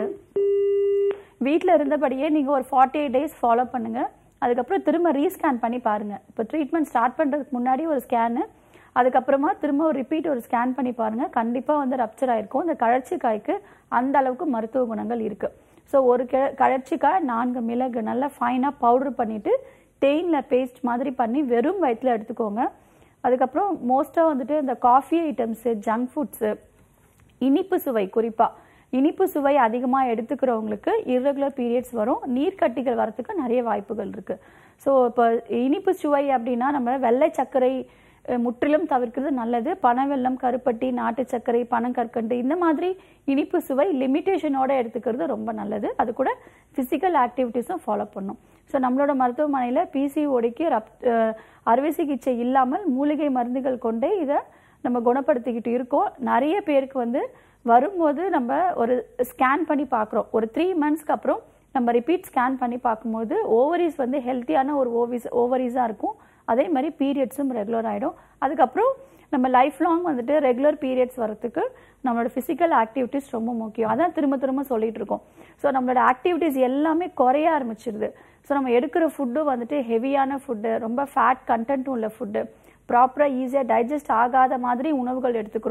S2: வீட்டில் இருந்தபடியே நீங்கள் ஒரு ஃபார்ட்டி எயிட் டேஸ் ஃபாலோ பண்ணுங்கள் அதுக்கப்புறம் திரும்ப ரீஸ்கேன் பண்ணி பாருங்கள் இப்போ ட்ரீட்மெண்ட் ஸ்டார்ட் பண்ணுறதுக்கு முன்னாடி ஒரு ஸ்கேனு அதுக்கப்புறமா திரும்ப ஒரு ரிப்பீட் ஒரு ஸ்கேன் பண்ணி பாருங்கள் கண்டிப்பாக வந்து ரப்சர் ஆயிருக்கும் இந்த கழற்சிக்காய்க்கு அந்த அளவுக்கு மருத்துவ குணங்கள் இருக்குது ஸோ ஒரு கிழ கழற்சிக்காய் நான்கு மிளகு நல்லா ஃபைனாக பவுடர் பண்ணிவிட்டு தேனில் பேஸ்ட் மாதிரி பண்ணி வெறும் வயிற்றில் எடுத்துக்கோங்க அதுக்கப்புறம் மோஸ்ட்டாக வந்துட்டு இந்த காஃபி ஐட்டம்ஸு ஜங்க் ஃபுட்ஸு இனிப்பு சுவை குறிப்பா இனிப்பு சுவை அதிகமா எடுத்துக்கிறவங்களுக்கு irregular பீரியட்ஸ் வரும் நீர்க்கட்டிகள் வரத்துக்கு நிறைய வாய்ப்புகள் இருக்கு ஸோ இப்போ இனிப்பு சுவை அப்படின்னா நம்ம வெள்ளை சர்க்கரை அஹ், முற்றிலும் தவிர்க்கிறது நல்லது பனவெல்லம் கருப்பட்டி நாட்டு சர்க்கரை பனங்கற்கண்டு இந்த மாதிரி இனிப்பு சுவை லிமிட்டேஷனோட எடுத்துக்கிறது ரொம்ப நல்லது அது கூட ஃபிசிக்கல் ஆக்டிவிட்டீஸும் ஃபாலோ பண்ணும் ஸோ நம்மளோட மருத்துவமனையில் பிசிஓடிக்கு ரப் அஹ், அறுவை சிகிச்சை இல்லாமல் மூலிகை மருந்துகள் கொண்டே இதை நம்ம குணப்படுத்திக்கிட்டு இருக்கோம் நிறைய பேருக்கு வந்து வரும்போது நம்ம ஒரு ஸ்கேன் பண்ணி பார்க்குறோம் ஒரு த்ரீ மந்த்ஸ்க்கு அப்புறம் நம்ம ரிப்பீட் ஸ்கேன் பண்ணி பார்க்கும்போது ஓவரிஸ் வந்து ஹெல்த்தியான ஒரு ஓவிஸ் ஓவரிஸாக இருக்கும் அதே மாதிரி பீரியட்ஸும் ரெகுலர் ஆகிடும் அதுக்கப்புறம் நம்ம லைஃப் லாங் வந்துட்டு ரெகுலர் பீரியட்ஸ் வரத்துக்கு நம்மளோட ஃபிசிக்கல் ஆக்டிவிட்டிஸ் ரொம்ப முக்கியம் அதான் திரும்ப திரும்ப சொல்லிட்டு இருக்கோம் ஸோ நம்மளோட ஆக்டிவிட்டிஸ் எல்லாமே குறைய ஆரம்பிச்சிருது ஸோ நம்ம எடுக்கிற ஃபுட்டு வந்துட்டு ஹெவியான ஃபுட்டு ரொம்ப ஃபேட் கண்டென்ட் உள்ள ஃபுட்டு ப்ராப்பராக ஈஸியாக டைஜஸ்ட் ஆகாத மாதிரி உணவுகள் எடுத்துக்கிறோம்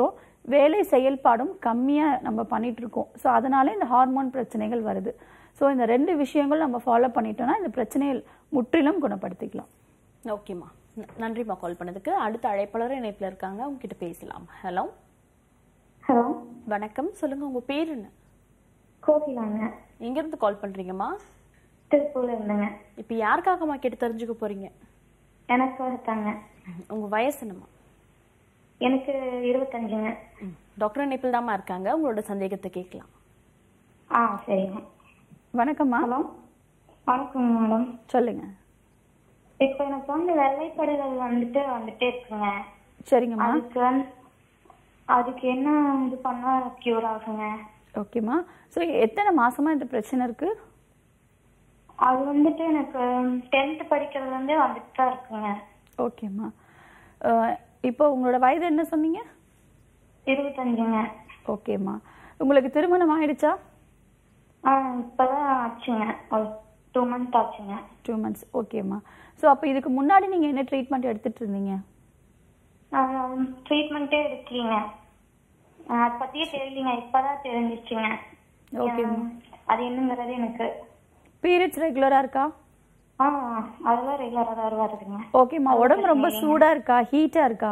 S2: வேலை செயல்பாடும் கம்மியாக நம்ம பண்ணிட்டு இருக்கோம் ஸோ அதனால இந்த ஹார்மோன் பிரச்சனைகள் வருது ஸோ இந்த ரெண்டு விஷயங்கள் நம்ம ஃபாலோ பண்ணிட்டோம்னா இந்த பிரச்சனையை முற்றிலும் குணப்படுத்திக்கலாம்
S1: ஓகேம்மா ந- நன்றிம்மா கால் பண்ணதுக்கு அடுத்த அழைப்பாளர் இணைப்புல இருக்காங்க உங்ககிட்ட பேசலாம் ஹலோ
S6: ஹலோ
S1: வணக்கம் சொல்லுங்க உங்க பேர் என்ன
S6: கோகிலாங்க
S1: எங்க இருந்து கால் பண்றீங்கம்மா
S6: திருப்பூர்ல இருந்துங்க
S1: இப்போ யாருக்காகம்மா கேட்டு தெரிஞ்சுக்க போறீங்க
S6: எனக்காக தாங்க
S1: உங்க வயசு என்னம்மா
S6: எனக்கு இருபத்தஞ்சுங்க
S1: ம். டாக்டர் இணைப்பில் தாம்மா இருக்காங்க உங்களோட சந்தேகத்தை கேட்கலாம்
S6: ஆ சரிங்க
S2: வணக்கம்மா
S6: ஹலோ வணக்கம் மேடம்
S2: சொல்லுங்க
S6: இப்போ எனக்கு வந்து வெள்ளைப்படுதல் வந்துட்டு வந்துட்டே இருக்குங்க
S2: சரிங்கம்மா
S6: அதுக்கு வந்து அதுக்கு என்ன இது பண்ணா கியூர் ஆகுங்க
S2: ஓகேம்மா ஸோ எத்தனை மாசமா இந்த பிரச்சனை இருக்கு
S6: அது வந்துட்டு எனக்கு டென்த் படிக்கிறதுல இருந்தே வந்துட்டு தான் இருக்குங்க
S2: ஓகேம்மா அஹ், இப்போ உங்களோட வயது என்ன சொன்னீங்க
S6: இருபத்தஞ்சுங்க
S2: ஓகேம்மா உங்களுக்கு திருமணம் ஆயிடுச்சா
S6: ஆ இப்பதான் ஆச்சுங்க ஒரு டூ மந்த் ஆச்சுங்க
S2: டூ மந்த்ஸ் ஓகேம்மா ஸோ அப்போ இதுக்கு முன்னாடி நீங்கள் என்ன ட்ரீட்மெண்ட் எடுத்துட்டு இருந்தீங்க
S6: ட்ரீட்மெண்ட்டே எடுக்கலீங்க அதை பத்தியே தெரியலீங்க இப்பதான் தெரிஞ்சிச்சுங்க
S2: ஓகேம்மா
S6: அது என்னங்கிறது எனக்கு
S2: பீரியட்ஸ் ரெகுலராக இருக்கா
S6: ஆ அதெல்லாம் ரெகுலராக தான் வருதுங்க
S2: ஓகேம்மா உடம்பு ரொம்ப சூடாக இருக்கா ஹீட்டாக இருக்கா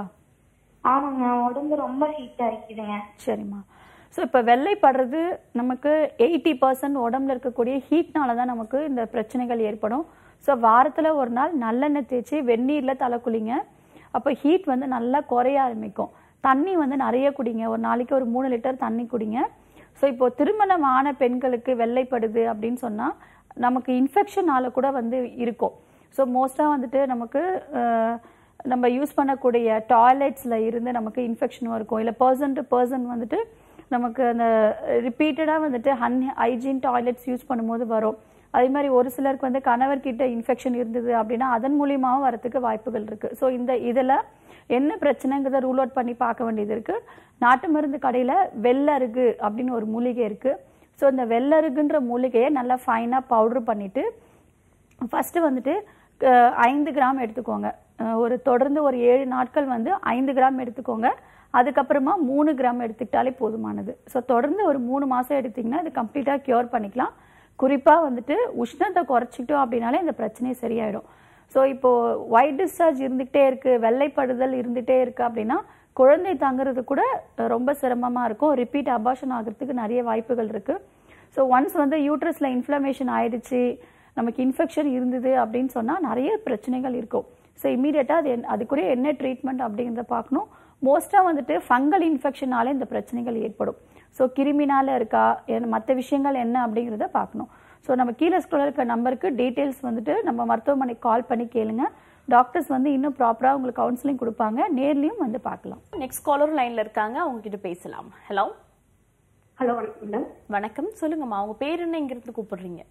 S6: ஆமாங்க உடம்பு ரொம்ப ஹீட் ஆகிக்குதுங்க
S2: சரிம்மா ஸோ இப்போ வெள்ளைப்படுறது நமக்கு எயிட்டி பர்சன்ட் உடம்புல இருக்கக்கூடிய ஹீட்னால தான் நமக்கு இந்த பிரச்சனைகள் ஏற்படும் ஸோ வாரத்தில் ஒரு நாள் நல்லெண்ணெய் தேய்ச்சி வெந்நீரில் தலை குளிங்க அப்போ ஹீட் வந்து நல்லா குறைய ஆரம்பிக்கும் தண்ணி வந்து நிறைய குடிங்க ஒரு நாளைக்கு ஒரு மூணு லிட்டர் தண்ணி குடிங்க ஸோ இப்போ திருமணம் ஆன பெண்களுக்கு வெள்ளைப்படுது அப்படின்னு சொன்னால் நமக்கு இன்ஃபெக்ஷனால கூட வந்து இருக்கும் ஸோ மோஸ்ட்டாக வந்துட்டு நமக்கு அஹ், நம்ம யூஸ் பண்ணக்கூடிய டாய்லெட்ஸில் இருந்து நமக்கு இன்ஃபெக்ஷனும் இருக்கும் இல்லை பர்சன் டு பர்சன் வந்துட்டு நமக்கு அந்த ரிப்பீட்டடாக வந்துட்டு ஹன் ஹைஜீன் டாய்லெட்ஸ் யூஸ் பண்ணும்போது வரும் அதே மாதிரி ஒரு சிலருக்கு வந்து கணவர்கிட்ட இன்ஃபெக்ஷன் இருந்தது அப்படின்னா அதன் மூலியமாகவும் வரத்துக்கு வாய்ப்புகள் இருக்கு ஸோ இந்த இதில் என்ன பிரச்சனைங்கிறத ரூல் அவுட் பண்ணி பார்க்க வேண்டியது இருக்கு நாட்டு மருந்து கடையில் வெள்ளருகு அப்படின்னு ஒரு மூலிகை இருக்கு ஸோ இந்த வெள்ளருகுன்ற மூலிகையை நல்லா ஃபைனாக பவுடர் பண்ணிட்டு ஃபஸ்ட்டு வந்துட்டு அஹ், ஐந்து கிராம் எடுத்துக்கோங்க அஹ், ஒரு தொடர்ந்து ஒரு ஏழு நாட்கள் வந்து ஐந்து கிராம் எடுத்துக்கோங்க அதுக்கப்புறமா மூணு கிராம் எடுத்துக்கிட்டாலே போதுமானது ஸோ தொடர்ந்து ஒரு மூணு மாதம் எடுத்தீங்கன்னா இது கம்ப்ளீட்டாக க்யூர் பண்ணிக்கலாம் குறிப்பாக வந்துட்டு உஷ்ணத்தை குறைச்சிக்கிட்டோம் அப்படின்னாலே இந்த பிரச்சனை சரியாயிடும் ஸோ இப்போ ஒயிட் டிஸ்சார்ஜ் இருந்துகிட்டே இருக்கு வெள்ளைப்படுதல் இருந்துகிட்டே இருக்கு அப்படின்னா குழந்தை தங்குறது கூட அஹ், ரொம்ப சிரமமாக இருக்கும் ரிப்பீட் அபாஷன் ஆகிறதுக்கு நிறைய வாய்ப்புகள் இருக்கு ஸோ ஒன்ஸ் வந்து யூட்ரஸ்ல இன்ஃப்ளமேஷன் ஆயிடுச்சு நமக்கு இன்ஃபெக்ஷன் இருந்தது அப்படின்னு சொன்னால் நிறைய பிரச்சனைகள் இருக்கும் ஸோ இமீடியட்டாக அது என்- அதுக்குரிய என்ன ட்ரீட்மெண்ட் அப்படிங்கிறத பார்க்கணும் மோஸ்ட்டாக வந்துட்டு ஃபங்கல் இன்ஃபெக்ஷனால இந்த பிரச்சனைகள் ஏற்படும் ஸோ கிருமினால இருக்கா மற்ற விஷயங்கள் என்ன அப்படிங்கிறத பார்க்கணும் ஸோ நம்ம கீழே ஸ்கூலில் இருக்க நம்பருக்கு டீட்டெயில்ஸ் வந்துட்டு நம்ம மருத்துவமனைக்கு கால் பண்ணி கேளுங்க டாக்டர்ஸ் வந்து இன்னும் ப்ராப்பராக உங்களுக்கு கவுன்சிலிங் கொடுப்பாங்க நேர்லேயும் வந்து பார்க்கலாம்
S1: நெக்ஸ்ட் காலர் லைன்ல இருக்காங்க அவங்க கிட்ட பேசலாம் ஹலோ
S7: ஹலோ வணக்கம் மேடம்
S1: வணக்கம் சொல்லுங்கம்மா உங்க பேர் என்ன இங்க இருந்து கூப்பிடுறீங்க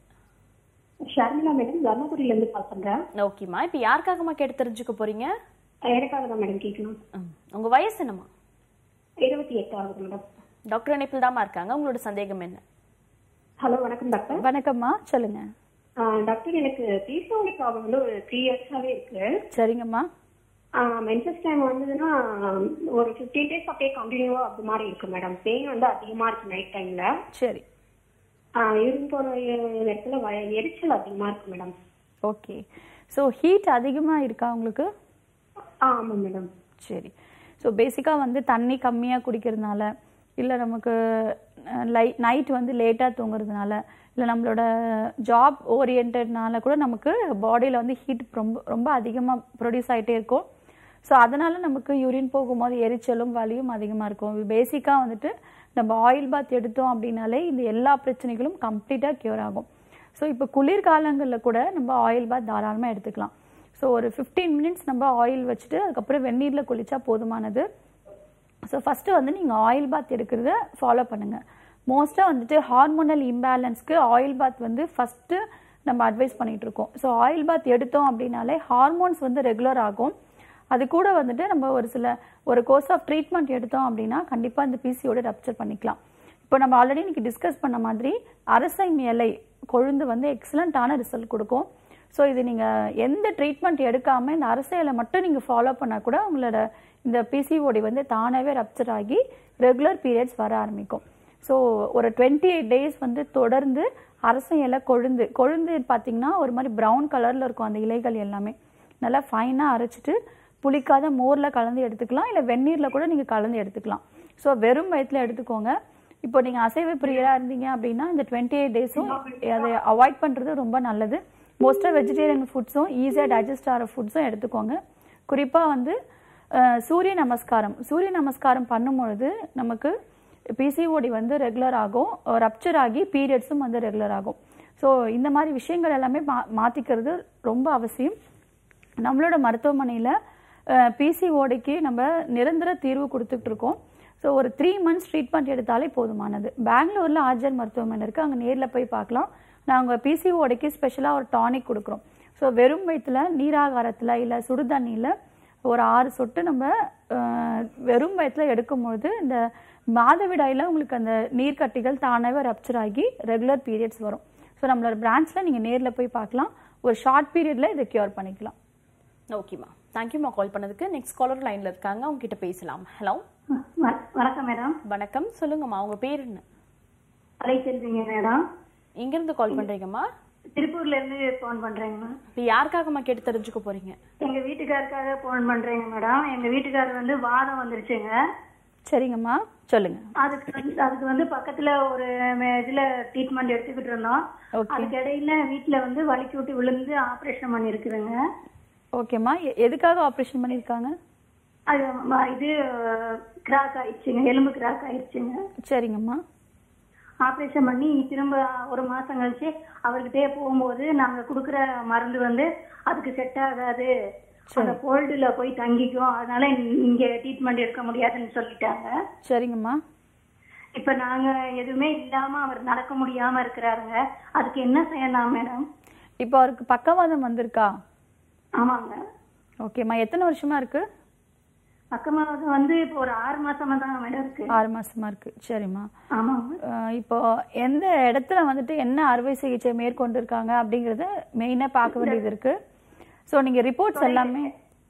S7: ஷர்மிளா மேடம் தர்மபுரியில இருந்து கால் பண்றேன்
S1: ஓகேம்மா இப்போ யாருக்காகம்மா கேட்டு தெரிஞ்சுக்க போறீங்க
S7: எனக்காக தான் மேடம் கேட்கணும்
S1: ம். உங்க வயசு என்னம்மா
S7: இருபத்தி எட்டு ஆகுது மேடம்
S1: டாக்டர் இணைப்பில் தாம்மா இருக்காங்க உங்களோட சந்தேகம் என்ன
S7: ஹலோ வணக்கம் டாக்டர்
S2: வணக்கம்மா சொல்லுங்க
S7: ஆ, டாக்டர் எனக்கு பிசிஓடி ப்ராப்ளம் வந்து ஒரு த்ரீ இயர்ஸாவே இருக்கு
S2: சரிங்கம்மா
S7: மென்சஸ் டைம் வந்ததுன்னா ஒரு ஃபிஃப்டீன் டேஸ் அப்படியே கண்டினியூவா அது மாதிரி இருக்கு மேடம் பெயின் வந்து அதிகமா இருக்கு நைட் டைம்ல
S2: சரி
S7: யூரின் போற இடத்துல வ- எரிச்சல் அதிகமா இருக்கு மேடம்
S2: ஓகே ஸோ ஹீட் அதிகமாக இருக்கா உங்களுக்கு
S7: ஆமா மேடம்
S2: சரி ஸோ பேசிக்காக வந்து தண்ணி கம்மியாக குடிக்கிறதுனால இல்லை நமக்கு லை நைட் வந்து லேட்டாக தூங்குறதுனால இல்லை நம்மளோட ஜாப் ஓரியன்டனால கூட நமக்கு பாடியில் வந்து ஹீட் ரொம்ப ரொம்ப அதிகமாக ப்ரொடியூஸ் ஆகிட்டே இருக்கும் ஸோ அதனால நமக்கு யூரின் போகும்போது எரிச்சலும் வலியும் அதிகமாக இருக்கும் பேசிக்காக வந்துட்டு நம்ம ஆயில் பாத் எடுத்தோம் அப்படின்னாலே இந்த எல்லா பிரச்சனைகளும் கம்ப்ளீட்டாக க்யூர் ஆகும் ஸோ இப்போ குளிர்காலங்களில் கூட நம்ம ஆயில் பாத் தாராளமாக எடுத்துக்கலாம் ஸோ ஒரு ஃபிஃப்டீன் மினிட்ஸ் நம்ம ஆயில் வச்சுட்டு அதுக்கப்புறம் வெந்நீரில் குளிச்சா போதுமானது ஸோ ஃபஸ்ட்டு வந்து நீங்கள் ஆயில் பாத் எடுக்கிறத ஃபாலோ பண்ணுங்கள் மோஸ்ட்டாக வந்துட்டு ஹார்மோனல் இம்பேலன்ஸ்க்கு ஆயில் பாத் வந்து ஃபஸ்ட்டு நம்ம அட்வைஸ் பண்ணிட்டு இருக்கோம் ஸோ ஆயில் பாத் எடுத்தோம் அப்படின்னாலே ஹார்மோன்ஸ் வந்து ரெகுலர் ஆகும் அது கூட வந்துட்டு நம்ம ஒரு சில ஒரு கோர்ஸ் ஆஃப் ட்ரீட்மெண்ட் எடுத்தோம் அப்படின்னா கண்டிப்பாக இந்த பிசியோட ரப்சர் பண்ணிக்கலாம் இப்போ நம்ம ஆல்ரெடி இன்னைக்கு டிஸ்கஸ் பண்ண மாதிரி அரசை இலை கொழுந்து வந்து எக்ஸலண்ட்டான ரிசல்ட் கொடுக்கும் ஸோ இது நீங்கள் எந்த ட்ரீட்மெண்ட் எடுக்காமல் இந்த அரசியலை மட்டும் நீங்கள் ஃபாலோ பண்ணால் கூட உங்களோட இந்த பிசிஓடி வந்து தானாகவே ரப்சர் ஆகி ரெகுலர் பீரியட்ஸ் வர ஆரம்பிக்கும் ஸோ ஒரு டுவெண்ட்டி எயிட் டேஸ் வந்து தொடர்ந்து அரச இலை கொழுந்து கொழுந்து பார்த்தீங்கன்னா ஒரு மாதிரி ப்ரௌன் கலரில் இருக்கும் அந்த இலைகள் எல்லாமே நல்லா ஃபைனாக அரைச்சிட்டு புளிக்காத மோரில் கலந்து எடுத்துக்கலாம் இல்லை வெந்நீரில் கூட நீங்கள் கலந்து எடுத்துக்கலாம் ஸோ வெறும் வயிற்றில் எடுத்துக்கோங்க இப்போ நீங்கள் அசைவ பிரியராக இருந்தீங்க அப்படின்னா இந்த டுவெண்ட்டி எயிட் டேஸும் அதை அவாய்ட் பண்ணுறது ரொம்ப நல்லது மோஸ்ட்டாக வெஜிடேரியன் ஃபுட்ஸும் ஈஸியாக டைஜஸ்ட் ஆகிற ஃபுட்ஸும் எடுத்துக்கோங்க குறிப்பாக வந்து அஹ், சூரிய நமஸ்காரம் சூரிய நமஸ்காரம் பண்ணும்பொழுது நமக்கு பிசிஓடி வந்து ரெகுலர் ஆகும் ரப்சர் ஆகி பீரியட்ஸும் வந்து ரெகுலர் ஆகும் ஸோ இந்த மாதிரி விஷயங்கள் எல்லாமே மா மாற்றிக்கிறது ரொம்ப அவசியம் நம்மளோட மருத்துவமனையில் பிசிஓடிக்கு நம்ம நிரந்தர தீர்வு கொடுத்துட்டு இருக்கோம் ஸோ ஒரு த்ரீ மந்த்ஸ் ட்ரீட்மெண்ட் எடுத்தாலே போதுமானது பெங்களூரில் ஆர்ஜர் மருத்துவமனை இருக்குது அங்கே நேரில் போய் பார்க்கலாம் நாங்கள் பிசிஓடிக்கு ஸ்பெஷலாக ஒரு டானிக் கொடுக்குறோம் ஸோ வெறும் வயிற்றுல நீராகாரத்தில் இல்லை சுடுதண்ணியில் ஒரு ஆறு சொட்டு நம்ம அஹ், வெறும் வயிற்றுல எடுக்கும்பொழுது இந்த மாதவிடாயில் உங்களுக்கு அந்த நீர்க்கட்டிகள் தானாகவே ரப்சர் ஆகி ரெகுலர் பீரியட்ஸ் வரும் ஸோ நம்மளோட பிரான்ச்சில் நீங்கள் நேரில் போய் பார்க்கலாம் ஒரு ஷார்ட் பீரியடில் இதை க்யூர் பண்ணிக்கலாம்
S1: ஓகேம்மா தேங்க்யூம்மா கால் பண்ணதுக்கு நெக்ஸ்ட் காலர் லைன்ல இருக்காங்க அவங்க கிட்ட பேசலாம் ஹலோ
S6: வ- வணக்கம் மேடம்
S1: வணக்கம் சொல்லுங்கம்மா உங்க பேர் என்ன
S6: அலை செல்விங்க மேடம்
S1: எங்க இருந்து கால் பண்றீங்கம்மா
S6: திருப்பூர்ல இருந்து போன் பண்றேங்க
S1: இப்போ யாருக்காகம்மா கேட்டு தெரிஞ்சுக்க போறீங்க
S6: எங்க வீட்டுக்காருக்காக போன் பண்றேங்க மேடம் எங்க வீட்டுக்காரர் வந்து வாதம் வந்துருச்சுங்க
S2: சரிங்கம்மா சொல்லுங்கள்
S6: அதுக்கு வந்து அதுக்கு வந்து பக்கத்துல ஒரு மே- இதுல ட்ரீட்மெண்ட் எடுத்துக்கிட்டு இருந்தோம்
S2: Okay.
S6: அதுக்கு இடையில வீட்டுல வந்து வலிக்கு விட்டு விழுந்து ஆபரேஷன் பண்ணிருக்குதுங்க
S2: ஓகேம்மா எ- எதுக்காக ஆப்ரேஷன் பண்ணியிருக்காங்க
S6: அது ம- இது கிராக் ஆயிடுச்சுங்க எலும்பு கிராக் ஆயிடுச்சுங்க
S2: சரிங்கம்மா
S6: ஆபரேஷன் பண்ணி திரும்ப ஒரு மாசம் கழிச்சு அவர்கிட்டயே போகும்போது நாங்க குடுக்குற மருந்து வந்து அதுக்கு செட் ஆகாது அந்த கோல்டுல போய் தங்கிக்கும் அதனால இ- இங்க ட்ரீட்மெண்ட் எடுக்க முடியாதுன்னு சொல்லிட்டாங்க
S2: சரிங்கம்மா
S6: இப்ப நாங்க எதுவுமே இல்லாம அவர் நடக்க முடியாம இருக்கிறாருங்க அதுக்கு என்ன செய்யலாம் மேடம்
S2: இப்போ அவருக்கு பக்கவாதம் வந்திருக்கா
S6: ஆமாங்க
S2: ஓகேம்மா எத்தனை வருஷமா இருக்கு
S6: பக்கமாவது வந்து இப்போ ஒரு ஆறு மாசமா தான் மேடம் இருக்கு
S2: ஆறு மாசமா இருக்கு சரிம்மா
S6: ஆமாங்க
S2: அஹ் இப்போ எந்த இடத்துல வந்துட்டு என்ன அறுவை சிகிச்சை மேற்கொண்டிருக்காங்க அப்படிங்கறத மெயினா பார்க்க வேண்டியது இருக்கு ஸோ நீங்க ரிப்போர்ட்ஸ் எல்லாமே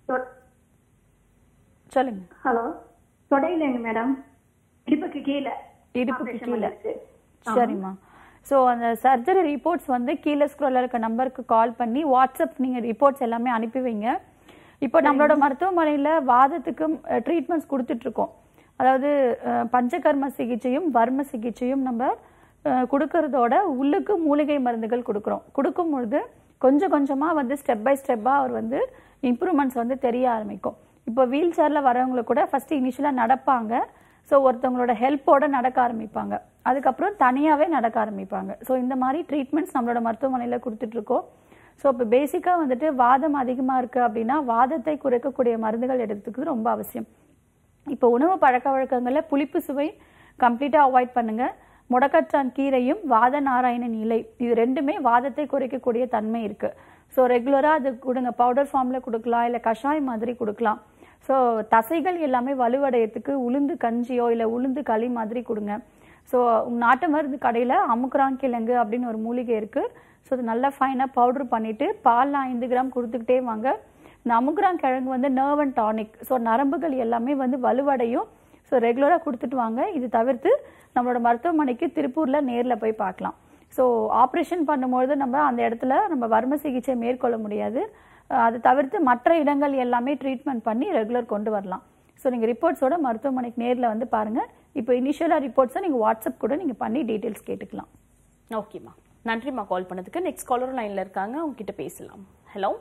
S2: சொல்லுங்க
S6: ஹலோ தொடையிலங்க மேடம் இடுப்புக்கு கீழே
S2: இடுப்புக்கு
S6: operation
S2: கீழே
S6: பண்ணிருக்கு.
S2: சரிம்மா ஸோ அந்த சர்ஜரி ரிப்போர்ட்ஸ் வந்து கீழே ஸ்க்ரோலில் இருக்க நம்பருக்கு கால் பண்ணி வாட்ஸ்அப் நீங்கள் ரிப்போர்ட்ஸ் எல்லாமே அனுப்பி வைங்க இப்போ நம்மளோட மருத்துவமனையில் வாதத்துக்கும் ட்ரீட்மெண்ட்ஸ் கொடுத்துட்ருக்கோம் அதாவது அஹ், பஞ்சகர்ம சிகிச்சையும் வர்ம சிகிச்சையும் நம்ம அஹ், கொடுக்கறதோட உள்ளுக்கு மூலிகை மருந்துகள் கொடுக்குறோம் கொடுக்கும் பொழுது கொஞ்சம் கொஞ்சமாக வந்து ஸ்டெப் பை ஸ்டெப்பாக அவர் வந்து இம்ப்ரூவ்மெண்ட்ஸ் வந்து தெரிய ஆரம்பிக்கும் இப்போ வீல் சேரில் வரவங்களை கூட ஃபஸ்ட்டு இனிஷியலாக நடப்பாங்க ஸோ ஒருத்தவங்களோட ஹெல்ப்போட நடக்க ஆரம்பிப்பாங்க அதுக்கப்புறம் தனியாகவே நடக்க ஆரம்பிப்பாங்க ஸோ இந்த மாதிரி ட்ரீட்மெண்ட்ஸ் நம்மளோட மருத்துவமனையில் கொடுத்துட்ருக்கோம் ஸோ இப்போ பேசிக்காக வந்துட்டு வாதம் அதிகமாக இருக்குது அப்படின்னா வாதத்தை குறைக்கக்கூடிய மருந்துகள் எடுத்துக்கிறது ரொம்ப அவசியம் இப்போ உணவு பழக்க வழக்கங்களில் புளிப்பு சுவை கம்ப்ளீட்டாக அவாய்ட் பண்ணுங்க முடக்கத்தான் கீரையும் வாத நாராயணன் இலை இது ரெண்டுமே வாதத்தை குறைக்கக்கூடிய தன்மை இருக்கு ஸோ ரெகுலராக அது கொடுங்க பவுடர் ஃபார்மில் கொடுக்கலாம் இல்லை கஷாயம் மாதிரி கொடுக்கலாம் ஸோ தசைகள் எல்லாமே வலுவடையத்துக்கு உளுந்து கஞ்சியோ இல்லை உளுந்து களி மாதிரி கொடுங்க ஸோ உங்கள் நாட்டு மருந்து கடையில் அமுக்குராங்கிழங்கு அப்படின்னு ஒரு மூலிகை இருக்குது ஸோ அது நல்லா ஃபைனாக பவுடர் பண்ணிவிட்டு பாலில் ஐந்து கிராம் கொடுத்துக்கிட்டே வாங்க இந்த அமுக்குராங் கிழங்கு வந்து நர்வ் அண்ட் டானிக் ஸோ நரம்புகள் எல்லாமே வந்து வலுவடையும் ஸோ ரெகுலராக கொடுத்துட்டு வாங்க இது தவிர்த்து நம்மளோட மருத்துவமனைக்கு திருப்பூரில் நேரில் போய் பார்க்கலாம் ஸோ ஆப்ரேஷன் பண்ணும்பொழுது நம்ம அந்த இடத்துல நம்ம வர்ம சிகிச்சை மேற்கொள்ள முடியாது அஹ் அது தவிர்த்து மற்ற இடங்கள் எல்லாமே ட்ரீட்மெண்ட் பண்ணி ரெகுலர் கொண்டு வரலாம் ஸோ நீங்கள் ரிப்போர்ட்ஸோட மருத்துவமனைக்கு நேரில் வந்து பாருங்கள் இப்போ இனிஷியலாக ரிப்போர்ட்ஸை நீங்கள் வாட்ஸ்அப் கூட நீங்கள் பண்ணி டீட்டெயில்ஸ் கேட்டுக்கலாம்
S1: ஓகேம்மா நன்றிம்மா கால் பண்ணதுக்கு நெக்ஸ்ட் காலர் லைன்ல இருக்காங்க அவங்க கிட்ட பேசலாம் ஹலோ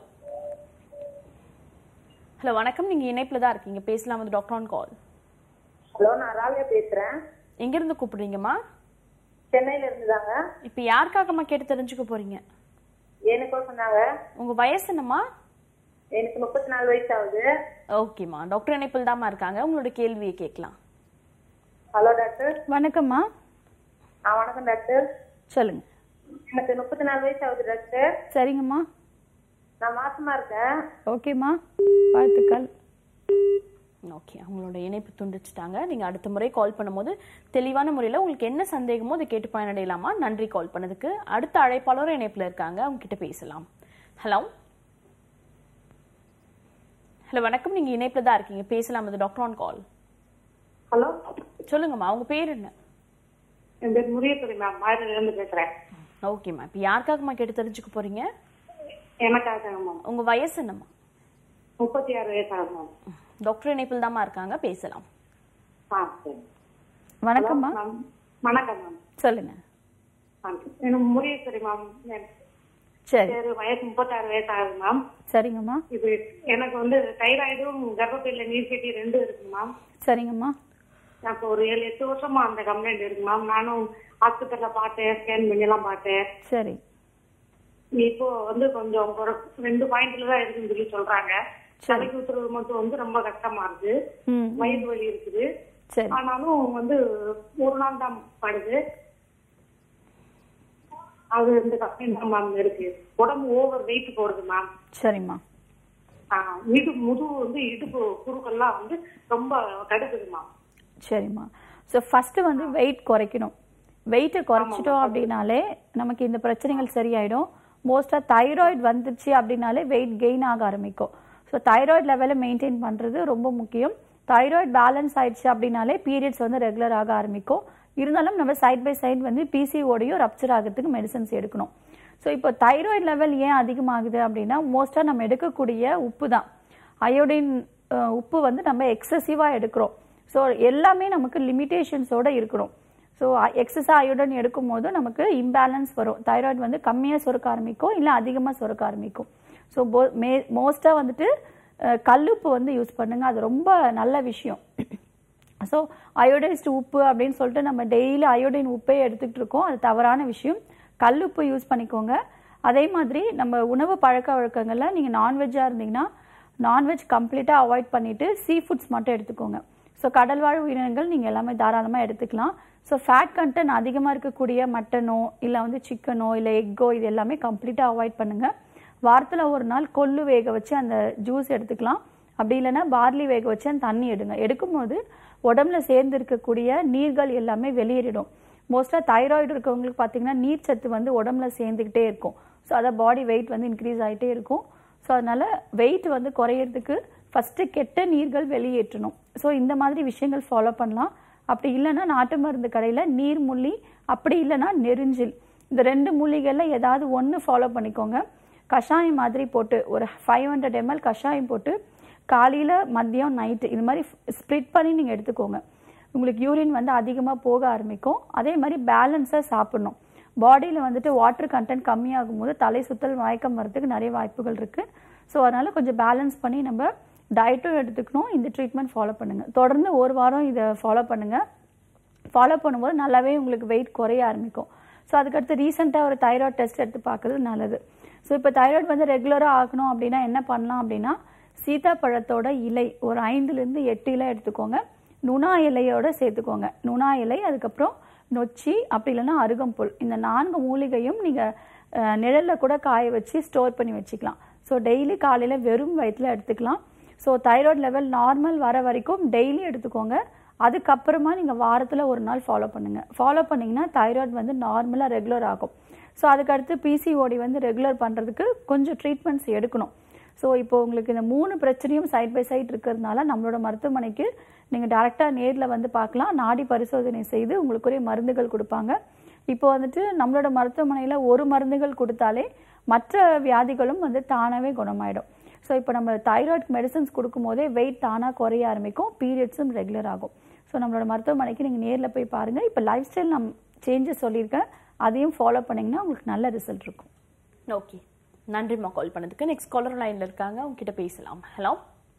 S1: ஹலோ வணக்கம் நீங்க இணைப்புல தான் இருக்கீங்க பேசலாம் வந்து டாக்டர் ஆன் கால்
S3: ஹலோ நான் ராவியா பேசுறேன்
S1: எங்க இருந்து கூப்பிடுறீங்கம்மா
S3: சென்னையில இருந்துதாங்க
S1: இப்போ யாருக்காகம்மா கேட்டு தெரிஞ்சுக்க போறீங்க
S3: எனக்கும் சொன்னாங்க
S1: உங்க வயசு என்னம்மா
S3: எனக்கு முப்பத்தி நாலு வயசு ஆகுது
S1: ஓகேம்மா டாக்டர் இணைப்பில் தாம்மா இருக்காங்க உங்களோட கேள்வியை கேட்கலாம்
S3: ஹலோ டாக்டர்
S6: வணக்கம்மா
S3: ஆ வணக்கம் டாக்டர்
S6: சொல்லுங்க
S3: எனக்கு முப்பத்தி நாலு வயசு ஆகுது டாக்டர்
S6: சரிங்கம்மா
S3: நான் மாசமா இருக்கேன்
S6: ஓகேம்மா வாழ்த்துக்கள்
S1: ஓகே அவங்களோட இணைப்பு துண்டிச்சிட்டாங்க நீங்க அடுத்த முறை கால் பண்ணும்போது தெளிவான முறையில் உங்களுக்கு என்ன சந்தேகமோ அதை கேட்டு பயனடையலாமா நன்றி கால் பண்ணதுக்கு அடுத்த அழைப்பாளரும் இணைப்புல இருக்காங்க அவங்க கிட்ட பேசலாம் ஹலோ ஹலோ வணக்கம் நீங்க இணைப்புல தான் இருக்கீங்க பேசலாம் அது டாக்டர் ஆன் கால்
S8: ஹலோ
S1: சொல்லுங்கம்மா உங்க பேர் என்ன
S8: என் பேர் முரியத்துறை மேம் மாயிரத்துல இருந்து பேசுறேன்
S1: ஓகேம்மா இப்போ யாருக்காகம்மா கேட்டு தெரிஞ்சுக்க போறீங்க
S8: எனக்காக மேம்
S1: உங்க வயசு என்னம்மா
S8: முப்பத்தி ஆறு வயசு ஆகும் மேம்
S1: டாக்டர் இணைப்பில் தாம்மா இருக்காங்க பேசலாம்
S8: ஆ சரி
S2: வணக்கம்மா
S8: மேம் வணக்கம் மேம்
S2: சொல்லுங்க
S8: ஆ, எனக்கு முரியத்துறை மேம் என்
S2: சரி
S8: பேரு வயசு முப்பத்தாறு வயசு ஆகுது மேம்
S2: சரிங்கம்மா
S8: இது எனக்கு வந்து தைராய்டும் கர்ப்பப்பையில நீர் கட்டி ரெண்டும் இருக்கு மேம்
S2: சரிங்கம்மா
S8: எனக்கு ஒரு ஏழு எட்டு வருஷமா அந்த கம்ப்ளைண்ட் இருக்கு மேம் நானும் ஹாஸ்பிட்டல்ல பார்த்தேன் ஸ்கேன் பண்ணி எல்லாம் பார்த்தேன்
S2: சரி
S8: இப்போ வந்து கொஞ்சம் ஒரு ரெண்டு பாயிண்ட்ல தான் இருக்குன்னு சொல்லி சொல்றாங்க தலைக்கு ஊத்துறது மட்டும் வந்து ரொம்ப கஷ்டமா இருக்கு
S2: ம்
S8: வயிறு வலி இருக்குது
S2: சரி
S8: ஆனாலும் வந்து ஒரு நாள் தான் படுது அது இந்த கஷ்டம் தான் மேம் இருக்கு உடம்பு ஓவர் வெயிட் போடுது மேம்
S2: சரிம்மா
S8: இடுப்பு முதுகு வந்து இடுப்பு குறுக்கெல்லாம் வந்து ரொம்ப தடுக்குது மேம்
S2: சரிம்மா ஸோ ஃபஸ்ட்டு வந்து வெயிட் குறைக்கணும் வெயிட்டை குறைச்சிட்டோம் அப்படின்னாலே நமக்கு இந்த பிரச்சனைகள் சரியாயிடும் மோஸ்ட்டாக தைராய்டு வந்துருச்சு அப்படின்னாலே வெயிட் கெயின் ஆக ஆரம்பிக்கும் ஸோ தைராய்டு லெவலை மெயின்டைன் பண்ணுறது ரொம்ப முக்கியம் தைராய்டு பேலன்ஸ் ஆயிடுச்சு அப்படின்னாலே பீரியட்ஸ் வந்து ரெகுலர் ஆக ஆரம்பிக்கும் இருந்தாலும் நம்ம சைட் பை சைடு வந்து பிசிஓடையும் ரப்சர் ஆகிறதுக்கு மெடிசன்ஸ் எடுக்கணும் ஸோ இப்போ தைராய்டு லெவல் ஏன் அதிகமாகுது அப்படின்னா மோஸ்ட்டாக நம்ம எடுக்கக்கூடிய உப்பு தான் அயோடின் அஹ், உப்பு வந்து நம்ம எக்ஸசிவாக எடுக்கிறோம் ஸோ எல்லாமே நமக்கு லிமிட்டேஷன்ஸோட இருக்கணும் ஸோ எக்ஸஸாக அயோடன் எடுக்கும் போது நமக்கு இம்பேலன்ஸ் வரும் தைராய்டு வந்து கம்மியாக சுரக்க ஆரம்பிக்கும் இல்லை அதிகமாக சுரக்க ஆரம்பிக்கும் ஸோ மே மோஸ்ட்டாக வந்துட்டு அஹ், கல்லுப்பு வந்து யூஸ் பண்ணுங்க அது ரொம்ப நல்ல விஷயம் ஸோ அயோடைஸ்டு உப்பு அப்படின்னு சொல்லிட்டு நம்ம டெய்லி அயோடின் உப்பே எடுத்துக்கிட்டு இருக்கோம் அது தவறான விஷயம் கல்லுப்பு யூஸ் பண்ணிக்கோங்க அதே மாதிரி நம்ம உணவு பழக்க வழக்கங்களில் நீங்கள் நான்வெஜ்ஜாக இருந்தீங்கன்னா நான்வெஜ் கம்ப்ளீட்டாக அவாய்ட் பண்ணிவிட்டு சீ ஃபுட்ஸ் மட்டும் எடுத்துக்கோங்க ஸோ கடல்வாழ் உயிரினங்கள் நீங்கள் எல்லாமே தாராளமாக எடுத்துக்கலாம் ஸோ ஃபேட் கண்டென்ட் அதிகமாக இருக்கக்கூடிய மட்டனோ இல்லை வந்து சிக்கனோ இல்லை எக்கோ இது எல்லாமே கம்ப்ளீட்டாக அவாய்ட் பண்ணுங்கள் வாரத்தில் ஒரு நாள் கொள்ளு வேக வச்சு அந்த ஜூஸ் எடுத்துக்கலாம் அப்படி இல்லைன்னா பார்லி வேக வச்சு அந்த தண்ணி எடுங்க எடுக்கும்போது உடம்புல சேர்ந்து இருக்கக்கூடிய நீர்கள் எல்லாமே வெளியேறிடும் மோஸ்ட்டாக தைராய்டு இருக்கவங்களுக்கு பார்த்தீங்கன்னா நீர் சத்து வந்து உடம்புல சேர்ந்துக்கிட்டே இருக்கும் ஸோ அதை பாடி வெயிட் வந்து இன்க்ரீஸ் ஆகிட்டே இருக்கும் ஸோ அதனால வெயிட் வந்து குறையிறதுக்கு ஃபஸ்ட்டு கெட்ட நீர்கள் வெளியேற்றணும் ஸோ இந்த மாதிரி விஷயங்கள் ஃபாலோ பண்ணலாம் அப்படி இல்லைன்னா நாட்டு மருந்து கடையில் நீர்முள்ளி அப்படி இல்லைன்னா நெருஞ்சில் இந்த ரெண்டு மூலிகைகளில் ஏதாவது ஒன்று ஃபாலோ பண்ணிக்கோங்க கஷாயம் மாதிரி போட்டு ஒரு ஃபைவ் ஹண்ட்ரட் எம்எல் கஷாயம் போட்டு காலையில் மதியம் நைட்டு இது மாதிரி ஸ்ப்ளிட் பண்ணி நீங்கள் எடுத்துக்கோங்க உங்களுக்கு யூரின் வந்து அதிகமாக போக ஆரம்பிக்கும் அதே மாதிரி பேலன்ஸாக சாப்பிடணும் பாடியில் வந்துட்டு வாட்டர் கண்டென்ட் கம்மியாகும் போது தலை சுத்தல் மயக்கம் வரதுக்கு நிறைய வாய்ப்புகள் இருக்குது ஸோ அதனால் கொஞ்சம் பேலன்ஸ் பண்ணி நம்ம டயட்டும் எடுத்துக்கணும் இந்த ட்ரீட்மெண்ட் ஃபாலோ பண்ணுங்கள் தொடர்ந்து ஒரு வாரம் இதை ஃபாலோ பண்ணுங்கள் ஃபாலோ பண்ணும்போது நல்லாவே உங்களுக்கு வெயிட் குறைய ஆரம்பிக்கும் ஸோ அதுக்கடுத்து ரீசெண்டாக ஒரு தைராய்டு டெஸ்ட் எடுத்து பார்க்குறது நல்லது ஸோ இப்போ தைராய்டு வந்து ரெகுலராக ஆகணும் அப்படின்னா என்ன பண்ணலாம் அப்படின்னா சீதாப்பழத்தோட இலை ஒரு ஐந்துலேருந்து எட்டு இலை எடுத்துக்கோங்க நுணா இலையோட சேர்த்துக்கோங்க நுணா இலை அதுக்கப்புறம் நொச்சி அப்படி இல்லைன்னா அருகம்புல் இந்த நான்கு மூலிகையும் நீங்கள் நிழலில் கூட காய வச்சு ஸ்டோர் பண்ணி வச்சுக்கலாம் ஸோ டெய்லி காலையில் வெறும் வயிற்றில் எடுத்துக்கலாம் ஸோ தைராய்டு லெவல் நார்மல் வர வரைக்கும் டெய்லி எடுத்துக்கோங்க அதுக்கப்புறமா நீங்கள் வாரத்தில் ஒரு நாள் ஃபாலோ பண்ணுங்கள் ஃபாலோ பண்ணிங்கன்னா தைராய்டு வந்து நார்மலாக ரெகுலர் ஆகும் ஸோ அதுக்கடுத்து பிசிஓடி வந்து ரெகுலர் பண்ணுறதுக்கு கொஞ்சம் ட்ரீட்மெண்ட்ஸ் எடுக்கணும் ஸோ இப்போ உங்களுக்கு இந்த மூணு பிரச்சனையும் சைட் பை சைட் இருக்கிறதுனால நம்மளோட மருத்துவமனைக்கு நீங்கள் டேரெக்டாக நேரில் வந்து பார்க்கலாம் நாடி பரிசோதனை செய்து உங்களுக்குரிய மருந்துகள் கொடுப்பாங்க இப்போ வந்துட்டு நம்மளோட மருத்துவமனையில் ஒரு மருந்துகள் கொடுத்தாலே மற்ற வியாதிகளும் வந்து தானாகவே குணமாயிடும் ஸோ இப்போ நம்ம தைராய்டு மெடிசன்ஸ் கொடுக்கும்போதே வெயிட் தானாக குறைய ஆரம்பிக்கும் பீரியட்ஸும் ரெகுலர் ஆகும் ஸோ நம்மளோட மருத்துவமனைக்கு நீங்கள் நேரில் போய் பாருங்கள் இப்போ லைஃப் ஸ்டைல் நான் சேஞ்சஸ் சொல்லியிருக்கேன் அதையும் ஃபாலோ பண்ணிங்கன்னா உங்களுக்கு நல்ல ரிசல்ட் இருக்கும்
S1: ஓகே நன்றிம்மா கால் பண்ணதுக்கு நெக்ஸ்ட் காலர் லைன்ல இருக்காங்க உங்ககிட்ட பேசலாம் ஹலோ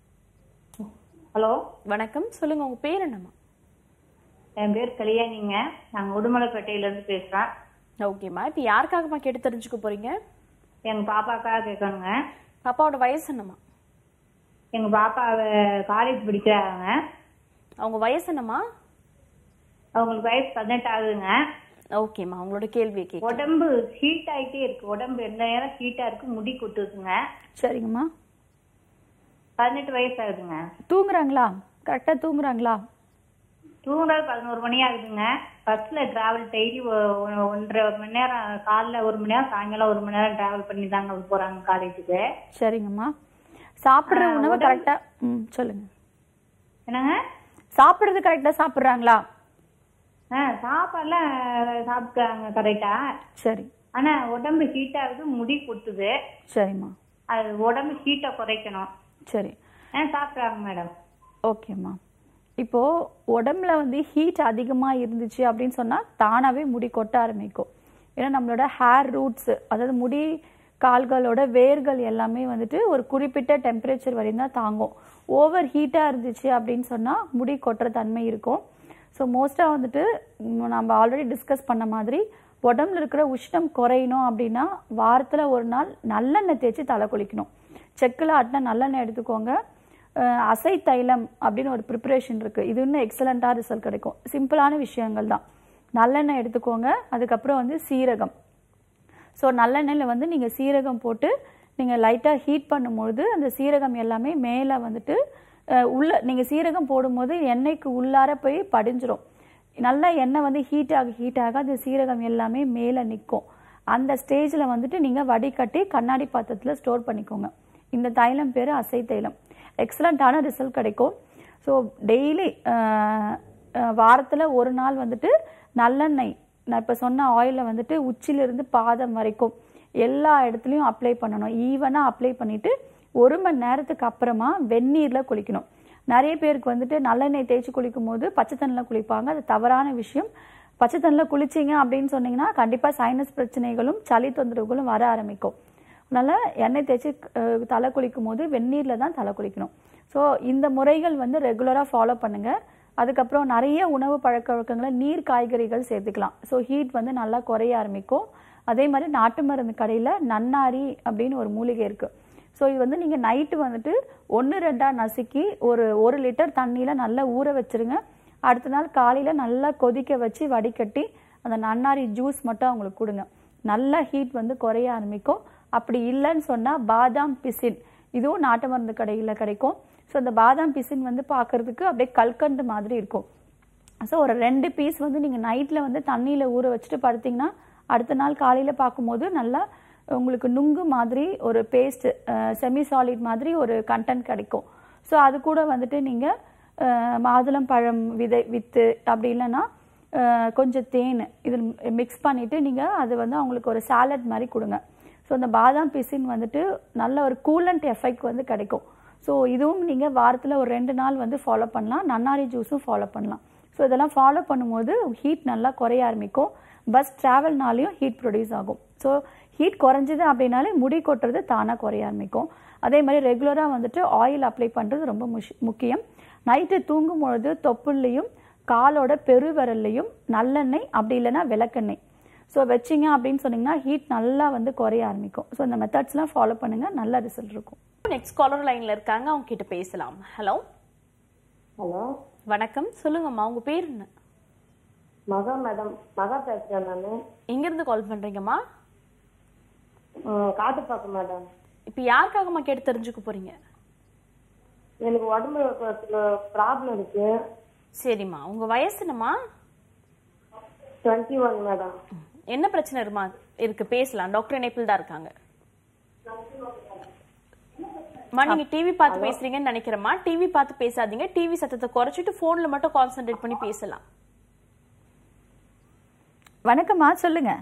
S9: ஹலோ
S1: வணக்கம் சொல்லுங்க உங்க பேர் என்னம்மா
S9: என் பேர் கல்யாணிங்க நாங்க உடுமலைப்பேட்டையில இருந்து பேசுறேன்
S1: ஓகேம்மா இப்போ யாருக்காகம்மா கேட்டு தெரிஞ்சுக்க போறீங்க
S9: எங்க பாப்பாக்காக கேட்கணுங்க
S1: பாப்பாவோட வயசு என்னம்மா
S9: எங்க பாப்பா காலேஜ் படிக்கிறாங்க
S1: அவங்க வயசு என்னம்மா
S9: அவங்களுக்கு வயசு பதினெட்டு ஆகுதுங்க
S1: ஓகேம்மா உங்களோட கேள்வியை கேட்க
S9: உடம்பு ஹீட் ஆயிட்டே இருக்கு உடம்பு எந்த நேரம் ஹீட்டா இருக்கு முடி கொட்டுதுங்க
S2: சரிங்கம்மா
S9: பதினெட்டு வயசு ஆகுதுங்க
S2: தூங்குறாங்களா கரெக்டாக தூங்குறாங்களா
S9: தூங்குறது பதினோரு மணி ஆகுதுங்க பஸ்ல டிராவல் டெய்லி ஒன்றரை மணி நேரம் காலைல ஒரு மணி நேரம் சாயங்காலம் ஒரு மணி நேரம் டிராவல் பண்ணி தாங்க போறாங்க காலேஜுக்கு
S2: சரிங்கம்மா சாப்பிடுற
S9: ஆ,
S2: உணவு
S9: உடல்-
S2: கரெக்டா ம் சொல்லுங்க
S9: என்னங்க
S2: சாப்பிடுறது கரெக்டா சாப்பிடுறாங்களா
S9: ஆ சாப்பாடுலாம் சாப்பிட்டாங்க கரெக்டா
S2: சரி
S9: ஆனா உடம்பு ஹீட் ஆகுது முடி கொட்டுது
S2: சரிம்மா
S9: அது உடம்பு ஹீட்டை குறைக்கணும்
S2: சரி
S9: ஆ சாப்பிட்றாங்க மேடம்
S2: ஓகேம்மா இப்போ உடம்புல வந்து ஹீட் அதிகமாக இருந்துச்சு அப்படின்னு சொன்னால் தானாகவே முடி கொட்ட ஆரம்பிக்கும் ஏன்னா நம்மளோட ஹேர் ரூட்ஸ் அதாவது முடி கால்களோட வேர்கள் எல்லாமே வந்துட்டு ஒரு குறிப்பிட்ட டெம்பரேச்சர் வரையும் தான் தாங்கும் ஓவர் ஹீட்டாக இருந்துச்சு அப்படின்னு சொன்னால் முடி கொட்டுற தன்மை இருக்கும் ஸோ மோஸ்ட்டாக வந்துட்டு ம், நம்ம ஆல்ரெடி டிஸ்கஸ் பண்ண மாதிரி உடம்புல இருக்கிற உஷ்ணம் குறையணும் அப்படின்னா வாரத்தில் ஒரு நாள் நல்லெண்ணெய் தேய்ச்சி தலை குளிக்கணும் செக்கில் ஆட்டின நல்லெண்ணெய் எடுத்துக்கோங்க அஹ் அசை தைலம் அப்படின்னு ஒரு ப்ரிப்பரேஷன் இருக்குது இது இன்னும் எக்ஸலண்ட்டாக ரிசல்ட் கிடைக்கும் சிம்பிளான விஷயங்கள் தான் நல்லெண்ணெய் எடுத்துக்கோங்க அதுக்கப்புறம் வந்து சீரகம் ஸோ நல்லெண்ணெயில் வந்து நீங்கள் சீரகம் போட்டு நீங்கள் லைட்டாக ஹீட் பண்ணும்பொழுது அந்த சீரகம் எல்லாமே மேலே வந்துட்டு அஹ், உள்ள நீங்கள் சீரகம் போடும்போது எண்ணெய்க்கு உள்ளார போய் படிஞ்சிரும் நல்லா எண்ணெய் வந்து ஹீட் ஆக ஹீட் ஆக அந்த சீரகம் எல்லாமே மேலே நிற்கும் அந்த ஸ்டேஜில் வந்துட்டு நீங்கள் வடிகட்டி கண்ணாடி பாத்திரத்தில் ஸ்டோர் பண்ணிக்கோங்க இந்த தைலம் பேர் அசை தைலம் எக்ஸலண்ட்டான ரிசல்ட் கிடைக்கும் ஸோ டெய்லி வாரத்தில் ஒரு நாள் வந்துட்டு நல்லெண்ணெய் நான் இப்போ சொன்ன ஆயிலை வந்துட்டு உச்சிலிருந்து பாதம் வரைக்கும் எல்லா இடத்துலையும் அப்ளை பண்ணணும் ஈவனாக அப்ளை பண்ணிவிட்டு ஒரு மணி நேரத்துக்கு அப்புறமா வெந்நீரில் குளிக்கணும் நிறைய பேருக்கு வந்துட்டு நல்லெண்ணெய் தேய்ச்சி குளிக்கும் போது பச்சை தண்ணியில் குளிப்பாங்க அது தவறான விஷயம் பச்சை தண்ணியில் குளிச்சிங்க அப்படின்னு சொன்னீங்கன்னா கண்டிப்பாக சைனஸ் பிரச்சனைகளும் சளி தொந்தரவுகளும் வர ஆரம்பிக்கும் அதனால எண்ணெய் தேய்ச்சி அஹ், தலை குளிக்கும் போது வெந்நீரில் தான் தலை குளிக்கணும் ஸோ இந்த முறைகள் வந்து ரெகுலராக ஃபாலோ பண்ணுங்க அதுக்கப்புறம் நிறைய உணவு பழக்க வழக்கங்களை நீர் காய்கறிகள் சேர்த்துக்கலாம் ஸோ ஹீட் வந்து நல்லா குறைய ஆரம்பிக்கும் அதே மாதிரி நாட்டு மருந்து கடையில் நன்னாரி அப்படின்னு ஒரு மூலிகை இருக்குது ஸோ இது வந்து நீங்கள் நைட்டு வந்துட்டு ஒன்று ரெண்டாக நசுக்கி ஒரு ஒரு லிட்டர் தண்ணியில் நல்லா ஊற வச்சிருங்க அடுத்த நாள் காலையில் நல்லா கொதிக்க வச்சு வடிகட்டி அந்த நன்னாரி ஜூஸ் மட்டும் அவங்களுக்கு கொடுங்க நல்லா ஹீட் வந்து குறைய ஆரம்பிக்கும் அப்படி இல்லைன்னு சொன்னால் பாதாம் பிசின் இதுவும் நாட்டு மருந்து கடையில் கிடைக்கும் ஸோ அந்த பாதாம் பிசின் வந்து பார்க்கறதுக்கு அப்படியே கல்கண்டு மாதிரி இருக்கும் ஸோ ஒரு ரெண்டு பீஸ் வந்து நீங்கள் நைட்டில் வந்து தண்ணியில் ஊற வச்சுட்டு படுத்தீங்கன்னா அடுத்த நாள் காலையில் பார்க்கும்போது நல்லா உங்களுக்கு நுங்கு மாதிரி ஒரு பேஸ்ட் செமி சாலிட் மாதிரி ஒரு கண்டென்ட் கிடைக்கும் ஸோ அது கூட வந்துட்டு நீங்கள் மாதுளம் பழம் விதை வித்து அப்படி இல்லைன்னா அஹ், கொஞ்சம் தேன் இது மிக்ஸ் பண்ணிவிட்டு நீங்கள் அது வந்து அவங்களுக்கு ஒரு சாலட் மாதிரி கொடுங்க ஸோ இந்த பாதாம் பிசின் வந்துட்டு நல்ல ஒரு கூலண்ட் எஃபெக்ட் வந்து கிடைக்கும் ஸோ இதுவும் நீங்கள் வாரத்தில் ஒரு ரெண்டு நாள் வந்து ஃபாலோ பண்ணலாம் நன்னாரி ஜூஸும் ஃபாலோ பண்ணலாம் ஸோ இதெல்லாம் ஃபாலோ பண்ணும்போது ஹீட் நல்லா குறைய ஆரம்பிக்கும் பஸ் ட்ராவல்னாலையும் ஹீட் ப்ரொடியூஸ் ஆகும் ஸோ ஹீட் குறைஞ்சது அப்படின்னாலே முடி கொட்டுறது தானாக குறைய ஆரம்பிக்கும் அதே மாதிரி ரெகுலராக வந்துட்டு ஆயில் அப்ளை பண்ணுறது ரொம்ப முஷ் முக்கியம் நைட்டு தூங்கும் பொழுது தொப்புள்லையும் காலோட பெருவிரல்லையும் நல்லெண்ணெய் அப்படி இல்லைன்னா விளக்கெண்ணெய் ஸோ வச்சிங்க அப்படின்னு சொன்னீங்கன்னா ஹீட் நல்லா வந்து குறைய ஆரம்பிக்கும் ஸோ இந்த மெத்தட்ஸ்லாம் ஃபாலோ பண்ணுங்க நல்ல ரிசல்ட் இருக்கும்
S1: நெக்ஸ்ட் காலர் லைன்ல இருக்காங்க அவங்க கிட்ட பேசலாம் ஹலோ
S10: ஹலோ
S1: வணக்கம் சொல்லுங்கம்மா உங்க பேர் என்ன
S10: மகா மேடம் மகா பேசுறேன் நானு
S1: எங்க இருந்து கால் பண்றீங்கம்மா
S10: காட்டுப்பாக்கம் மேடம்
S1: இப்போ யாருக்காகம்மா கேட்டு தெரிஞ்சுக்க போறீங்க
S10: எனக்கு உடம்புல ஒரு சில ப்ராப்ளம் இருக்கு
S1: சரிம்மா உங்க வயசு என்னம்மா
S10: டுவெண்ட்டி ஒன் மேடம்
S1: என்ன பிரச்சனை இருமா இருக்கு பேசலாம் டாக்டர் இணைப்பில் தான் இருக்காங்க அம்மா நீங்க டிவி பார்த்து பேசுறீங்கன்னு நினைக்கிறேம்மா டிவி பார்த்து பேசாதீங்க டிவி சத்தத்தை குறைச்சிட்டு போன்ல மட்டும் கான்சென்ட்ரேட் பண்ணி பேசலாம்
S2: வணக்கம்மா சொல்லுங்க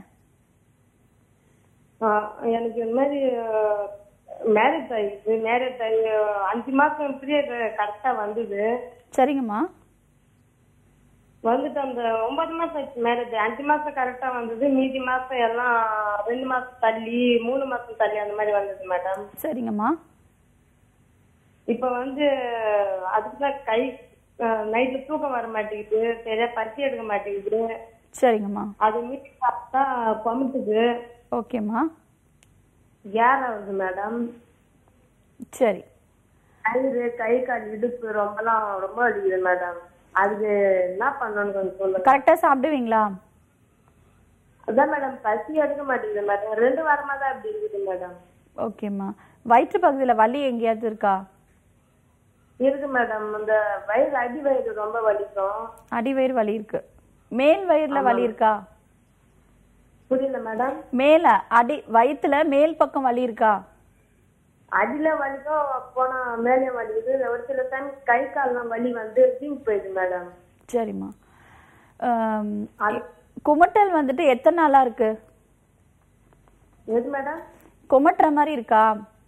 S10: எனக்கு இந்த மாதிரி மேரேஜ் ஆயிடுச்சு மேரேஜ் ஆகி அஹ், அஞ்சு மாசம் பீரியட் கரெக்டா வந்தது
S2: சரிங்கம்மா
S10: வந்துட்டு அந்த ஒன்பது மாசம் ஆயிடுச்சு மேரேஜ் அஞ்சு மாசம் கரெக்டா வந்தது மீதி மாசம் எல்லாம் ரெண்டு மாசம் தள்ளி மூணு மாசம் தள்ளி அந்த மாதிரி வந்தது மேடம்
S2: சரிங்கம்மா
S10: இப்ப வந்து அதுக்குதான் கை நைட்ல தூக்கம் வர மாட்டேங்குது சரியா பருத்தி எடுக்க மாட்டேங்குது
S2: சரிங்கம்மா
S10: அது மீறி சாப்பிட்டா கொமிட்டுது
S2: ஓகேம்மா
S10: கேர் ஆகுது மேடம்
S2: சரி
S10: கயிறு கை கால் இடுப்பு ரொம்பலாம் ரொம்ப அடிக்குது மேடம் அதுக்கு என்ன பண்ணணும்னு கொஞ்சம் சொல்லுங்க
S2: கரெக்டாக சாப்பிடுவீங்களா
S10: அதான் மேடம் பசி எடுக்க மாட்டேங்குது மேடம் ரெண்டு வாரமா தான் அப்படி இருக்குது மேடம்
S2: ஓகேம்மா வயிற்று பகுதியில் வலி எங்கேயாவது இருக்கா
S10: இருக்கு மேடம் இந்த வயிறு அடி வயிறு ரொம்ப வலிக்கும்
S2: அடிவயிறு வலி இருக்கு மேல் வயிறுல வலி இருக்கா
S10: புரியல மேடம்
S2: மேல அடி வயித்துல மேல் பக்கம் வலி இருக்கா
S10: அடியில வலிக்கும் போனா மேலே வலிக்குது ஒரு சில டைம் கை கால்லாம் வலி வந்து வீங்கி போயிடுது மேடம்
S2: சரிம்மா ஆம், குமட்டல் வந்துட்டு எத்தனை நாளா இருக்கு
S10: எது மேடம்
S2: குமட்டுற மாதிரி இருக்கா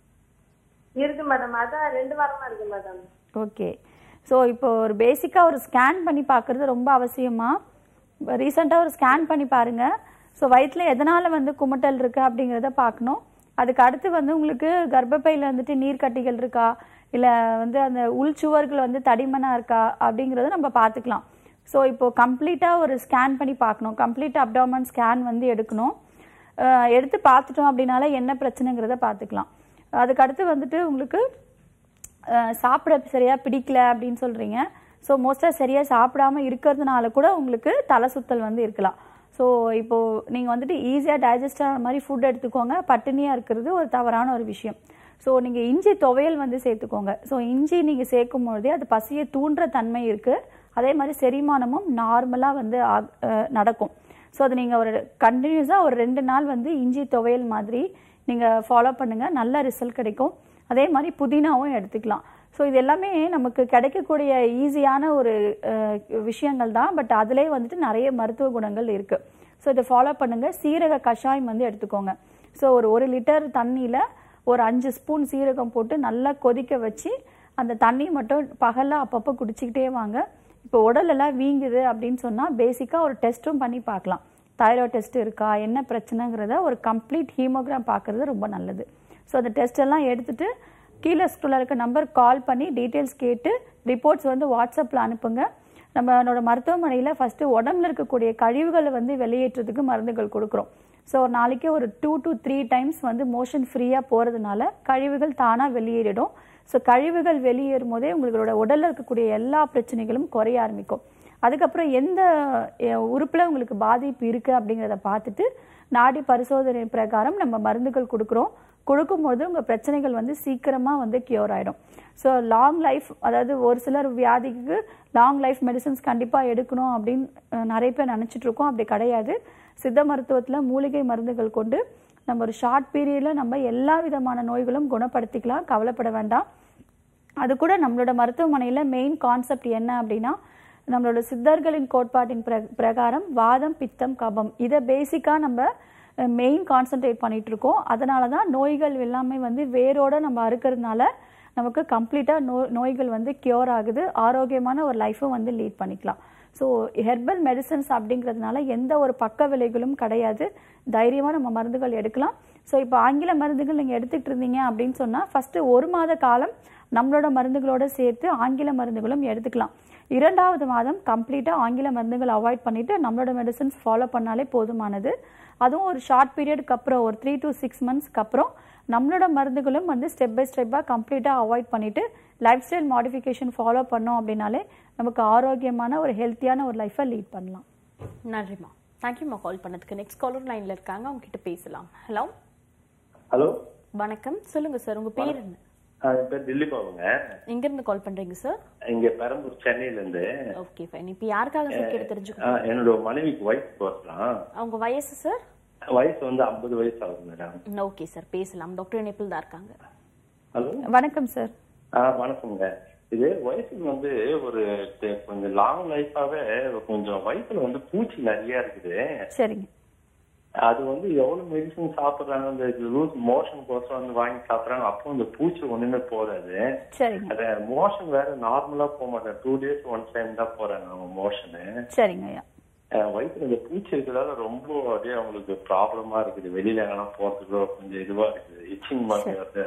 S10: இருக்கு மேடம் அதான் ரெண்டு வாரமா இருக்கு மேடம்
S2: ஓகே ஸோ இப்போ ஒரு பேசிக்காக ஒரு ஸ்கேன் பண்ணி பார்க்குறது ரொம்ப அவசியமா ரீசெண்டாக ஒரு ஸ்கேன் பண்ணி பாருங்க ஸோ வயிற்றில் எதனால் வந்து குமட்டல் இருக்கு அப்படிங்கிறத பார்க்கணும் அதுக்கு அடுத்து வந்து உங்களுக்கு கர்ப்பப்பையில் வந்துட்டு நீர்க்கட்டிகள் இருக்கா இல்லை வந்து அந்த உள் சுவர்கள் வந்து தடிமனாக இருக்கா அப்படிங்கிறத நம்ம பார்த்துக்கலாம் ஸோ இப்போ கம்ப்ளீட்டாக ஒரு ஸ்கேன் பண்ணி பார்க்கணும் கம்ப்ளீட் அப்டாமன் ஸ்கேன் வந்து எடுக்கணும் அஹ் எடுத்து பார்த்துட்டோம் அப்படின்னால என்ன பிரச்சனைங்கிறத பார்த்துக்கலாம் அதுக்கு அடுத்து வந்துட்டு உங்களுக்கு அஹ் சாப்பிட சரியா பிடிக்கல அப்படின்னு சொல்றீங்க ஸோ மோஸ்ட்டாக சரியா சாப்பிடாம இருக்கிறதுனால கூட உங்களுக்கு தலை சுத்தல் வந்து இருக்கலாம் ஸோ இப்போ நீங்க வந்துட்டு ஈஸியாக டைஜஸ்ட் ஆகிற மாதிரி ஃபுட் எடுத்துக்கோங்க பட்டினியா இருக்கிறது ஒரு தவறான ஒரு விஷயம் ஸோ நீங்க இஞ்சி துவையல் வந்து சேர்த்துக்கோங்க ஸோ இஞ்சி நீங்க சேர்க்கும் பொழுதே அது பசியை தூண்டுற தன்மை இருக்கு அதே மாதிரி செரிமானமும் நார்மலாக வந்து ஆக்- அஹ் நடக்கும் ஸோ அது நீங்கள் ஒரு கண்டினியூஸாக ஒரு ரெண்டு நாள் வந்து இஞ்சி துவையல் மாதிரி நீங்கள் ஃபாலோ பண்ணுங்க நல்ல ரிசல்ட் கிடைக்கும் அதே மாதிரி புதினாவும் எடுத்துக்கலாம் ஸோ இது எல்லாமே நமக்கு கிடைக்கக்கூடிய ஈஸியான ஒரு அஹ், விஷயங்கள் தான் பட் அதிலே வந்துட்டு நிறைய மருத்துவ குணங்கள் இருக்கு ஸோ இதை ஃபாலோ பண்ணுங்க சீரக கஷாயம் வந்து எடுத்துக்கோங்க ஸோ ஒரு ஒரு லிட்டர் தண்ணியில் ஒரு அஞ்சு ஸ்பூன் சீரகம் போட்டு நல்லா கொதிக்க வச்சு அந்த தண்ணி மட்டும் பகல்ல அப்பப்போ குடிச்சிக்கிட்டே வாங்க இப்போ உடல் எல்லாம் வீங்குது அப்படின்னு சொன்னால் பேசிக்காக ஒரு டெஸ்ட்டும் பண்ணி பார்க்கலாம் தைராய்டு டெஸ்ட் இருக்கா என்ன பிரச்சனைங்கிறத ஒரு கம்ப்ளீட் ஹீமோகிராம் பார்க்கறது ரொம்ப நல்லது ஸோ அந்த டெஸ்ட் எல்லாம் எடுத்துட்டு கீழே ஸ்கூலில் இருக்க நம்பர் கால் பண்ணி டீட்டெயில்ஸ் கேட்டு ரிப்போர்ட்ஸ் வந்து வாட்ஸ்அப்பில் அனுப்புங்க நம்மளோட மருத்துவமனையில் ஃபஸ்ட்டு உடம்புல இருக்கக்கூடிய கழிவுகளை வந்து வெளியேற்றதுக்கு மருந்துகள் கொடுக்குறோம் ஸோ நாளைக்கு ஒரு டூ to த்ரீ டைம்ஸ் வந்து மோஷன் ஃப்ரீயாக போகிறதுனால கழிவுகள் தானாக வெளியேறிடும் ஸோ கழிவுகள் வெளியேறும் போதே உங்களோட உடலில் இருக்கக்கூடிய எல்லா பிரச்சனைகளும் குறைய ஆரம்பிக்கும் அதுக்கப்புறம் எந்த அஹ், உறுப்புல உங்களுக்கு பாதிப்பு இருக்கு அப்படிங்கிறத பார்த்துட்டு நாடி பரிசோதனை பிரகாரம் நம்ம மருந்துகள் கொடுக்குறோம் கொடுக்கும்போது உங்க பிரச்சனைகள் வந்து சீக்கிரமா வந்து கியூர் ஆயிடும் ஸோ லாங் லைஃப் அதாவது ஒரு சிலர் வியாதிக்கு லாங் லைஃப் மெடிசன்ஸ் கண்டிப்பா எடுக்கணும் அப்படின்னு அஹ், நிறைய பேர் நினைச்சிட்டு இருக்கோம் அப்படி கிடையாது சித்த மருத்துவத்துல மூலிகை மருந்துகள் கொண்டு நம்ம ஒரு ஷார்ட் பீரியட்ல நம்ம எல்லா விதமான நோய்களும் குணப்படுத்திக்கலாம் கவலைப்பட வேண்டாம் அது கூட நம்மளோட மருத்துவமனையில் மெயின் கான்செப்ட் என்ன அப்படின்னா நம்மளோட சித்தர்களின் கோட்பாட்டின் பிர பிரகாரம் வாதம் பித்தம் கபம் இதை பேசிக்காக நம்ம மெயின் கான்சென்ட்ரேட் பண்ணிட்டு இருக்கோம் அதனால தான் நோய்கள் எல்லாமே வந்து வேரோட நம்ம அறுக்கிறதுனால நமக்கு கம்ப்ளீட்டாக நோ நோய்கள் வந்து கியூர் ஆகுது ஆரோக்கியமான ஒரு லைஃப்பும் வந்து லீட் பண்ணிக்கலாம் ஸோ ஹெர்பல் மெடிசன்ஸ் அப்படிங்கிறதுனால எந்த ஒரு பக்க விளைவுகளும் கிடையாது தைரியமாக நம்ம மருந்துகள் எடுக்கலாம் ஸோ இப்போ ஆங்கில மருந்துகள் நீங்கள் எடுத்துக்கிட்டு இருந்தீங்க அப்படின்னு சொன்னால் ஃபஸ்ட்டு ஒரு மாத காலம் நம்மளோட மருந்துகளோட சேர்த்து ஆங்கில மருந்துகளும் எடுத்துக்கலாம் இரண்டாவது மாதம் கம்ப்ளீட்டாக ஆங்கில மருந்துகள் அவாய்ட் பண்ணிட்டு நம்மளோட மெடிசன்ஸ் ஃபாலோ பண்ணாலே போதுமானது அதுவும் ஒரு ஷார்ட் பீரியடுக்கு அப்புறம் ஒரு த்ரீ to சிக்ஸ் மந்த்ஸ்க்கு அப்புறம் நம்மளோட மருந்துகளும் வந்து ஸ்டெப் பை ஸ்டெப்பாக கம்ப்ளீட்டாக அவாய்ட் பண்ணிட்டு லைஃப் ஸ்டைல் மாடிஃபிகேஷன் ஃபாலோ பண்ணோம் அப்படின்னாலே நமக்கு ஆரோக்கியமான ஒரு ஹெல்த்தியான ஒரு லைஃப்பை லீட் பண்ணலாம்
S1: நன்றிம்மா தேங்க்யூம்மா கால் பண்ணதுக்கு நெக்ஸ்ட் காலர் லைன்ல இருக்காங்க அவங்க கிட்ட பேசலாம் ஹலோ
S11: ஹலோ
S1: வணக்கம் சொல்லுங்க சார் உங்க பேர் என்ன
S11: என் பேர் திலீப் அவங்க
S1: எங்க இருந்து கால் பண்றீங்க சார்
S11: இங்க பெரம்பூர் சென்னையில இருந்து
S1: ஓகே ஃபைன் இப்போ யாருக்காக சார் கேட்டு தெரிஞ்சுக்கணும்
S11: ஆஹ், என்னோட மனைவிக்கு வயசு போசலாம்
S1: அவங்க வயசு சார்
S11: வயசு வந்து ஐம்பது வயசு ஆகுது மேடம்
S1: ஓகே சார் பேசலாம் டாக்டர் இணைப்பில் தான் இருக்காங்க
S11: ஹலோ
S2: வணக்கம் சார்
S11: ஆ வணக்கங்க இது வயசு வந்து ஒரு தெ- கொஞ்சம் லாங் லைஃபாவே கொஞ்சம் வயசுல வந்து பூச்சி நிறைய இருக்குது
S2: சரிங்க
S11: அது வந்து எவ்வளவு மெடிசன் சாப்பிடுறாங்க அந்த லூஸ் மோஷன் கோசம் வந்து வாங்கி சாப்பிடுறாங்க அப்போ அந்த பூச்சி ஒண்ணுமே போறாது
S2: சரிங்க
S11: அத மோஷன் வேற நார்மலா போக மாட்டேன் டூ டேஸ் ஒன் டைம் தான் போறாங்க அவங்க மோஷனு
S2: சரிங்க ஐயா
S11: வயிற்றுல இந்த பூச்சி இருக்கிறதால ரொம்ப அப்படியே அவங்களுக்கு ப்ராப்ளமா இருக்குது வெளியில எங்கன்னா போறதுக்கோ கொஞ்சம் இதுவா இருக்குது இச்சிங் மாதிரி வருது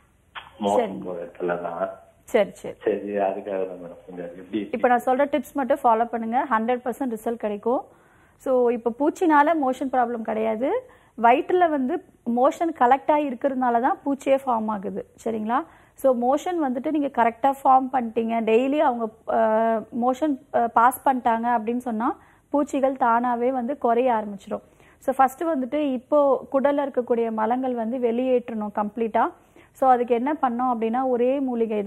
S11: மோஷன் போற இடத்துல தான்
S2: சரி சரி
S11: சரி அதுக்காக தான் மேடம் கொஞ்சம் எப்படி
S2: இப்போ நான் சொல்ற டிப்ஸ் மட்டும் ஃபாலோ பண்ணுங்க ஹண்ட்ரட் பர்சன்ட் ரிசல்ட் கிடைக்கும் ஸோ இப்போ பூச்சினால மோஷன் ப்ராப்ளம் கிடையாது வயிற்றுல வந்து மோஷன் கலெக்ட் ஆகி இருக்கிறதுனால தான் பூச்சியே ஃபார்ம் ஆகுது சரிங்களா ஸோ மோஷன் வந்துட்டு நீங்கள் கரெக்டாக ஃபார்ம் பண்ணிட்டீங்க டெய்லி அவங்க மோஷன் பாஸ் பண்ணிட்டாங்க அப்படின்னு சொன்னால் பூச்சிகள் தானாகவே வந்து குறைய ஆரம்பிச்சிடும் ஸோ ஃபஸ்ட்டு வந்துட்டு இப்போ குடலில் இருக்கக்கூடிய மலங்கள் வந்து வெளியேற்றணும் கம்ப்ளீட்டாக ஸோ அதுக்கு என்ன பண்ணோம் அப்படின்னா ஒரே மூலிகை தான்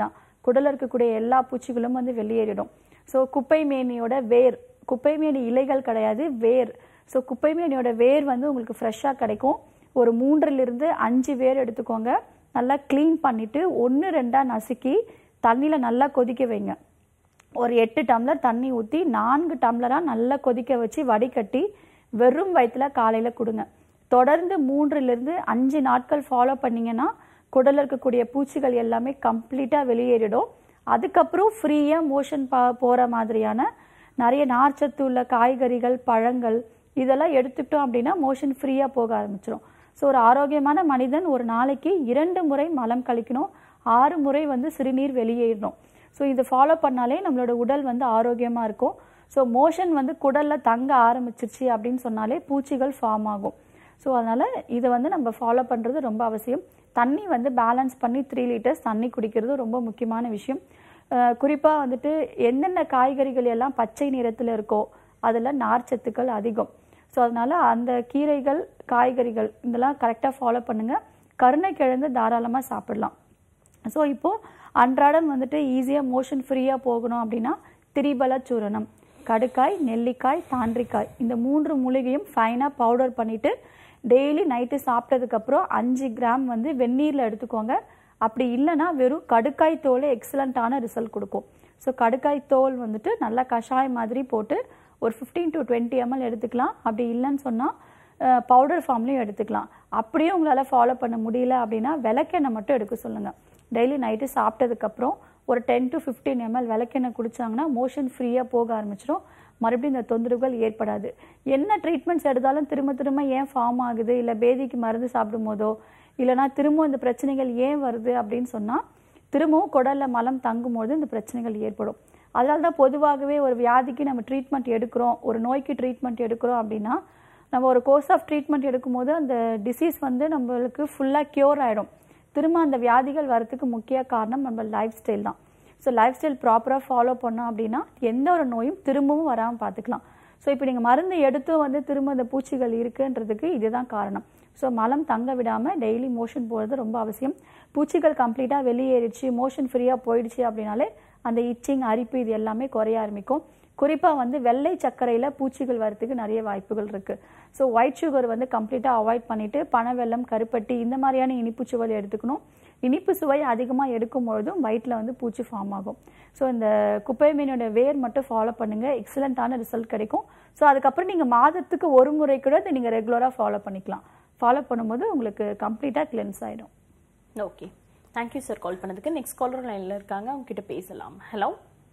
S2: குடலில் இருக்கக்கூடிய எல்லா பூச்சிகளும் வந்து வெளியேறிடும் ஸோ குப்பை மேனியோட வேர் குப்பை மேனி இலைகள் கிடையாது வேர் ஸோ குப்பை மேனியோட வேர் வந்து உங்களுக்கு ஃப்ரெஷ்ஷாக கிடைக்கும் ஒரு மூன்றிலிருந்து அஞ்சு வேர் எடுத்துக்கோங்க நல்லா க்ளீன் பண்ணிட்டு ஒன்று ரெண்டாக நசுக்கி தண்ணியில் நல்லா கொதிக்க வைங்க ஒரு எட்டு டம்ளர் தண்ணி ஊற்றி நான்கு டம்ளராக நல்லா கொதிக்க வச்சு வடிகட்டி வெறும் வயிற்றுல காலையில் கொடுங்க தொடர்ந்து மூன்றிலிருந்து அஞ்சு நாட்கள் ஃபாலோ பண்ணீங்கன்னா குடலில் இருக்கக்கூடிய பூச்சிகள் எல்லாமே கம்ப்ளீட்டாக வெளியேறிடும் அதுக்கப்புறம் ஃப்ரீயாக மோஷன் பா போகிற மாதிரியான நிறைய நார்ச்சத்து உள்ள காய்கறிகள் பழங்கள் இதெல்லாம் எடுத்துக்கிட்டோம் அப்படின்னா மோஷன் ஃப்ரீயாக போக ஆரம்பிச்சிடும் ஸோ ஒரு ஆரோக்கியமான மனிதன் ஒரு நாளைக்கு இரண்டு முறை மலம் கழிக்கணும் ஆறு முறை வந்து சிறுநீர் வெளியேறணும் ஸோ இதை ஃபாலோ பண்ணாலே நம்மளோட உடல் வந்து ஆரோக்கியமாக இருக்கும் ஸோ மோஷன் வந்து குடலில் தங்க ஆரம்பிச்சிருச்சு அப்படின்னு சொன்னாலே பூச்சிகள் ஃபார்ம் ஆகும் ஸோ அதனால் இதை வந்து நம்ம ஃபாலோ பண்ணுறது ரொம்ப அவசியம் தண்ணி வந்து பேலன்ஸ் பண்ணி த்ரீ லிட்டர்ஸ் தண்ணி குடிக்கிறது ரொம்ப முக்கியமான விஷயம் குறிப்பாக வந்துட்டு எந்தெந்த காய்கறிகள் எல்லாம் பச்சை நிறத்தில் இருக்கோ அதில் நார்ச்சத்துக்கள் அதிகம் ஸோ அதனால் அந்த கீரைகள் காய்கறிகள் இதெல்லாம் கரெக்டாக ஃபாலோ பண்ணுங்கள் கருணைக்கிழங்கு தாராளமாக சாப்பிடலாம் ஸோ இப்போது அன்றாடம் வந்துட்டு ஈஸியாக மோஷன் ஃப்ரீயாக போகணும் அப்படின்னா திரிபல சூரணம் கடுக்காய் நெல்லிக்காய் தாண்டிக்காய் இந்த மூன்று மூலிகையும் ஃபைனாக பவுடர் பண்ணிவிட்டு டெய்லி நைட்டு சாப்பிட்டதுக்கப்புறம் அஞ்சு கிராம் வந்து வெந்நீரில் எடுத்துக்கோங்க அப்படி இல்லைன்னா வெறும் கடுக்காய் தோல் எக்ஸலண்ட்டான ரிசல்ட் கொடுக்கும் ஸோ கடுக்காய் தோல் வந்துட்டு நல்லா கஷாயம் மாதிரி போட்டு ஒரு ஃபிஃப்டீன் டு டுவெண்ட்டி எம்எல் எடுத்துக்கலாம் அப்படி இல்லைன்னு சொன்னால் பவுடர் ஃபார்ம்லேயும் எடுத்துக்கலாம் அப்படியே உங்களால் ஃபாலோ பண்ண முடியல அப்படின்னா விளக்கெண்ணெய் மட்டும் எடுக்க சொல்லுங்கள் டெய்லி நைட்டு சாப்பிட்டதுக்கப்புறம் ஒரு டென் டு ஃபிஃப்டீன் எம்எல் விளக்கெண்ணெய் குடிச்சாங்கன்னா மோஷன் ஃப்ரீயாக போக ஆரம்பிச்சிடும் மறுபடியும் இந்த தொந்தரவுகள் ஏற்படாது என்ன ட்ரீட்மெண்ட்ஸ் எடுத்தாலும் திரும்ப திரும்ப ஏன் ஃபார்ம் ஆகுது இல்லை பேதிக்கு மருந்து சாப்பிடும் போதோ இல்லைனா திரும்ப இந்த பிரச்சனைகள் ஏன் வருது அப்படின்னு சொன்னால் திரும்பவும் குடலில் மலம் தங்கும் போது இந்த பிரச்சனைகள் ஏற்படும் அதனால தான் பொதுவாகவே ஒரு வியாதிக்கு நம்ம ட்ரீட்மெண்ட் எடுக்கிறோம் ஒரு நோய்க்கு ட்ரீட்மெண்ட் எடுக்கிறோம் அப்படின்னா நம்ம ஒரு கோர்ஸ் ஆஃப் ட்ரீட்மெண்ட் எடுக்கும்போது அந்த டிசீஸ் வந்து நம்மளுக்கு ஃபுல்லாக க்யூர் ஆகிடும் திரும்ப அந்த வியாதிகள் வரத்துக்கு முக்கிய காரணம் நம்ம லைஃப் ஸ்டைல் தான் ஸோ லைஃப் ஸ்டைல் ப்ராப்பராக ஃபாலோ பண்ணோம் அப்படின்னா எந்த ஒரு நோயும் திரும்பவும் வராமல் பார்த்துக்கலாம் ஸோ இப்போ நீங்கள் மருந்து எடுத்தும் வந்து திரும்ப இந்த பூச்சிகள் இருக்குன்றதுக்கு இதுதான் காரணம் ஸோ மலம் தங்க விடாமல் டெய்லி மோஷன் போகிறது ரொம்ப அவசியம் பூச்சிகள் கம்ப்ளீட்டாக வெளியேறிச்சு மோஷன் ஃப்ரீயாக போயிடுச்சு அப்படின்னாலே அந்த இச்சிங் அரிப்பு இது எல்லாமே குறைய ஆரம்பிக்கும் குறிப்பாக வந்து வெள்ளை சர்க்கரையில் பூச்சிகள் வரத்துக்கு நிறைய வாய்ப்புகள் இருக்குது ஸோ ஒயிட் சுகர் வந்து கம்ப்ளீட்டாக அவாய்ட் பண்ணிவிட்டு பனவெல்லம் கருப்பட்டி இந்த மாதிரியான இனிப்பு சுவை எடுத்துக்கணும் இனிப்பு சுவை அதிகமாக எடுக்கும் பொழுதும் வயிற்றில் வந்து பூச்சி ஃபார்ம் ஆகும் ஸோ இந்த குப்பை மீனோட வேர் மட்டும் ஃபாலோ பண்ணுங்கள் எக்ஸலண்ட்டான ரிசல்ட் கிடைக்கும் ஸோ அதுக்கப்புறம் நீங்கள் மாதத்துக்கு ஒரு முறை கூட இதை நீங்கள் ரெகுலராக ஃபாலோ பண்ணிக்கலாம் ஃபாலோ பண்ணும்போது உங்களுக்கு கம்ப்ளீட்டாக கிளென்ஸ் ஆகிடும்
S1: ஓகே தேங்க்யூ சார் கால் பண்ணதுக்கு நெக்ஸ்ட் காலர் லைனில் இருக்காங்க அவங்க கிட்ட பேசலாம் ஹலோ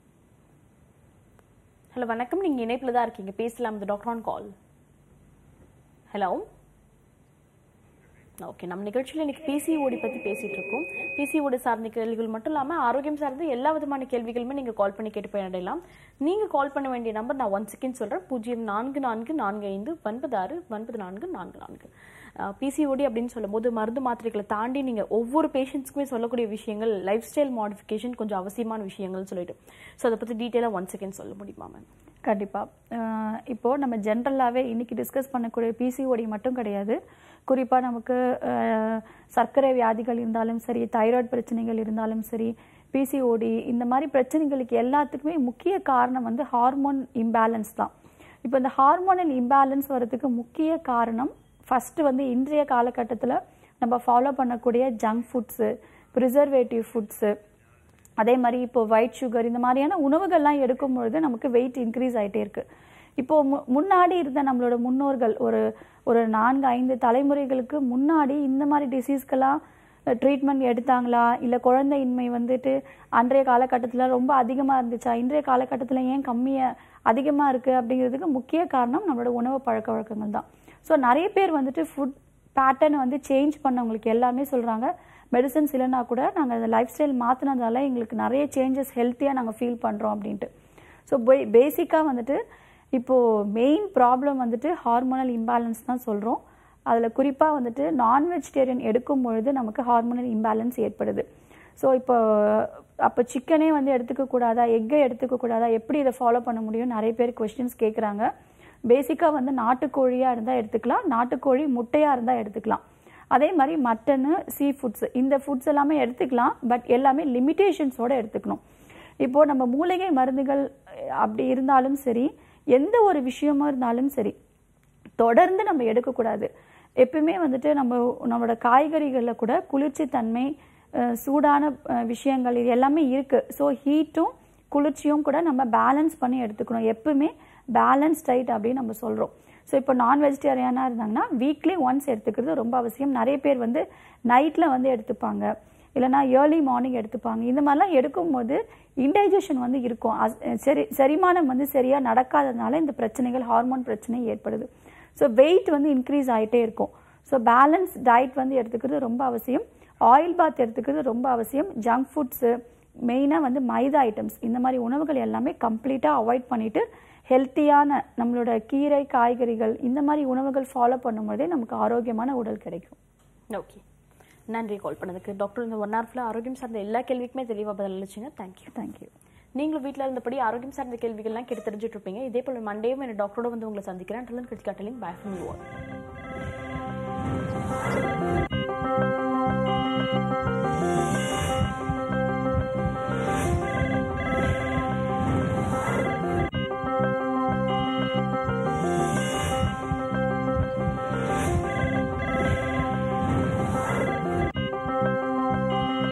S1: ஹலோ வணக்கம் நீங்கள் இணைப்பில் தான் இருக்கீங்க பேசலாம் இந்த doctor on call hello okay நம்ம நிகழ்ச்சியில் இன்னைக்கு பிசிஓடி பற்றி பேசிட்டு இருக்கோம் பிசிஓடி சார்ந்த கேள்விகள் மட்டும் இல்லாமல் ஆரோக்கியம் சார்ந்த எல்லா விதமான கேள்விகளுமே நீங்கள் கால் பண்ணி கேட்டு பயனடையலாம் நீங்கள் கால் பண்ண வேண்டிய நம்பர் நான் ஒன் செகண்ட் சொல்கிறேன் பூஜ்ஜியம் நான்கு நான்கு நான்கு ஐந்து ஒன்பது ஆறு ஒன்பது நான்கு நான்கு நான்கு பிசிஓடி அப்படின்னு சொல்லும்போது மருந்து மாத்திரைகளை தாண்டி நீங்கள் ஒவ்வொரு பேஷண்ட்ஸ்க்குமே சொல்லக்கூடிய விஷயங்கள் லைஃப் ஸ்டைல் மாடிஃபிகேஷன் கொஞ்சம் அவசியமான விஷயங்கள்னு சொல்லிட்டு ஸோ அதை பற்றி டீட்டெயிலாக ஒன் செகண்ட் சொல்ல முடியுமா மேம்
S2: கண்டிப்பாக இப்போது நம்ம ஜென்ரலாகவே இன்றைக்கி டிஸ்கஸ் பண்ணக்கூடிய பிசிஓடி மட்டும் கிடையாது குறிப்பாக நமக்கு அஹ், சர்க்கரை வியாதிகள் இருந்தாலும் சரி தைராய்டு பிரச்சனைகள் இருந்தாலும் சரி பிசிஓடி இந்த மாதிரி பிரச்சனைகளுக்கு எல்லாத்துக்குமே முக்கிய காரணம் வந்து ஹார்மோன் இம்பேலன்ஸ் தான் இப்போ இந்த ஹார்மோனல் இம்பேலன்ஸ் வரதுக்கு முக்கிய காரணம் ஃபஸ்ட்டு வந்து இன்றைய காலகட்டத்தில் நம்ம ஃபாலோ பண்ணக்கூடிய ஜங்க் ஃபுட்ஸு ப்ரிசர்வேட்டிவ் ஃபுட்ஸு அதே மாதிரி இப்போ ஒயிட் சுகர் இந்த மாதிரியான உணவுகள்லாம் எடுக்கும் பொழுது நமக்கு வெயிட் இன்க்ரீஸ் ஆகிட்டே இருக்கு இப்போ மு- முன்னாடி இருந்த நம்மளோட முன்னோர்கள் ஒரு ஒரு நான்கு ஐந்து தலைமுறைகளுக்கு முன்னாடி இந்த மாதிரி டிசீஸ்க்கெல்லாம் ட்ரீட்மெண்ட் எடுத்தாங்களா இல்லை குழந்தையின்மை வந்துட்டு அன்றைய காலகட்டத்தில் ரொம்ப அதிகமாக இருந்துச்சா இன்றைய காலகட்டத்தில் ஏன் கம்மியாக அதிகமாக இருக்குது அப்படிங்கிறதுக்கு முக்கிய காரணம் நம்மளோட உணவு பழக்க வழக்கங்கள் தான் ஸோ நிறைய பேர் வந்துட்டு ஃபுட் பேட்டர்னை வந்து சேஞ்ச் பண்ணவங்களுக்கு எல்லாமே சொல்கிறாங்க மெடிசன்ஸ் இல்லைன்னா கூட நாங்கள் அந்த லைஃப் ஸ்டைல் மாற்றினதால எங்களுக்கு நிறைய சேஞ்சஸ் ஹெல்த்தியாக நாங்கள் ஃபீல் பண்ணுறோம் அப்படின்ட்டு ஸோ பேசிக்காக வந்துட்டு இப்போது மெயின் ப்ராப்ளம் வந்துட்டு ஹார்மோனல் இம்பேலன்ஸ் தான் சொல்கிறோம் அதில் குறிப்பாக வந்துட்டு நான் வெஜிடேரியன் எடுக்கும் பொழுது நமக்கு ஹார்மோனல் இம்பேலன்ஸ் ஏற்படுது ஸோ இப்போ அப்போ சிக்கனே வந்து எடுத்துக்க கூடாதா எக்கை எடுத்துக்க கூடாதா எப்படி இதை ஃபாலோ பண்ண முடியும் நிறைய பேர் கொஸ்டின்ஸ் கேட்குறாங்க பேசிக்காக வந்து நாட்டுக்கோழியாக இருந்தால் எடுத்துக்கலாம் நாட்டுக்கோழி முட்டையாக இருந்தால் எடுத்துக்கலாம் அதே மாதிரி மட்டனு சீ ஃபுட்ஸ் இந்த ஃபுட்ஸ் எல்லாமே எடுத்துக்கலாம் பட் எல்லாமே லிமிட்டேஷன்ஸோட எடுத்துக்கணும் இப்போ நம்ம மூலிகை மருந்துகள் அஹ், அப்படி இருந்தாலும் சரி எந்த ஒரு விஷயமா இருந்தாலும் சரி தொடர்ந்து நம்ம எடுக்கக்கூடாது எப்பவுமே வந்துட்டு நம்ம நம்மளோட காய்கறிகளில் கூட குளிர்ச்சி தன்மை அஹ், சூடான அஹ், விஷயங்கள் இது எல்லாமே இருக்கு ஸோ ஹீட்டும் குளிர்ச்சியும் கூட நம்ம பேலன்ஸ் பண்ணி எடுத்துக்கணும் எப்பவுமே பேலன்ஸ் டயட் அப்படின்னு நம்ம சொல்கிறோம் ஸோ இப்போ நான் வெஜிடேரியனாக இருந்தாங்கன்னா வீக்லி ஒன்ஸ் எடுத்துக்கிறது ரொம்ப அவசியம் நிறைய பேர் வந்து நைட்டில் வந்து எடுத்துப்பாங்க இல்லைனா ஏர்லி மார்னிங் எடுத்துப்பாங்க இந்த மாதிரிலாம் எடுக்கும்போது இன்டைஜஷன் வந்து இருக்கும் அஸ்- சரி செரிமானம் வந்து சரியாக நடக்காததுனால இந்த பிரச்சனைகள் ஹார்மோன் பிரச்சனை ஏற்படுது ஸோ வெயிட் வந்து இன்க்ரீஸ் ஆகிட்டே இருக்கும் ஸோ பேலன்ஸ் டயட் வந்து எடுத்துக்கிறது ரொம்ப அவசியம் ஆயில் பாத் எடுத்துக்கிறது ரொம்ப அவசியம் ஜங்க் ஃபுட்ஸு மெயினாக வந்து மைதா ஐட்டம்ஸ் இந்த மாதிரி உணவுகள் எல்லாமே கம்ப்ளீட்டாக அவாய்ட் பண்ணிட்டு ஹெல்த்தியான நம்மளோட கீரை காய்கறிகள் இந்த மாதிரி உணவுகள் ஃபாலோ பண்ணும்போதே நமக்கு ஆரோக்கியமான உடல் கிடைக்கும்
S1: ஓகே நன்றி கால் பண்ணதுக்கு டாக்டர் இந்த ஒன் ஹவர்ல ஆரோக்கியம் சார்ந்த எல்லா கேள்விக்குமே தெளிவாக பதில் அளிச்சிங்க தேங்க்யூ
S2: தேங்க்யூ
S1: நீங்களும் வீட்டில் இருந்தபடி ஆரோக்கியம் சார்ந்த கேள்விகள்லாம் கேட்டு தெரிஞ்சுட்டு இருப்பீங்க இதே போல மண்டேவும் என்ன டாக்டரோட வந்து உங்களை சந்திக்கிறேன் டெலன் Kiruthika telling bye from you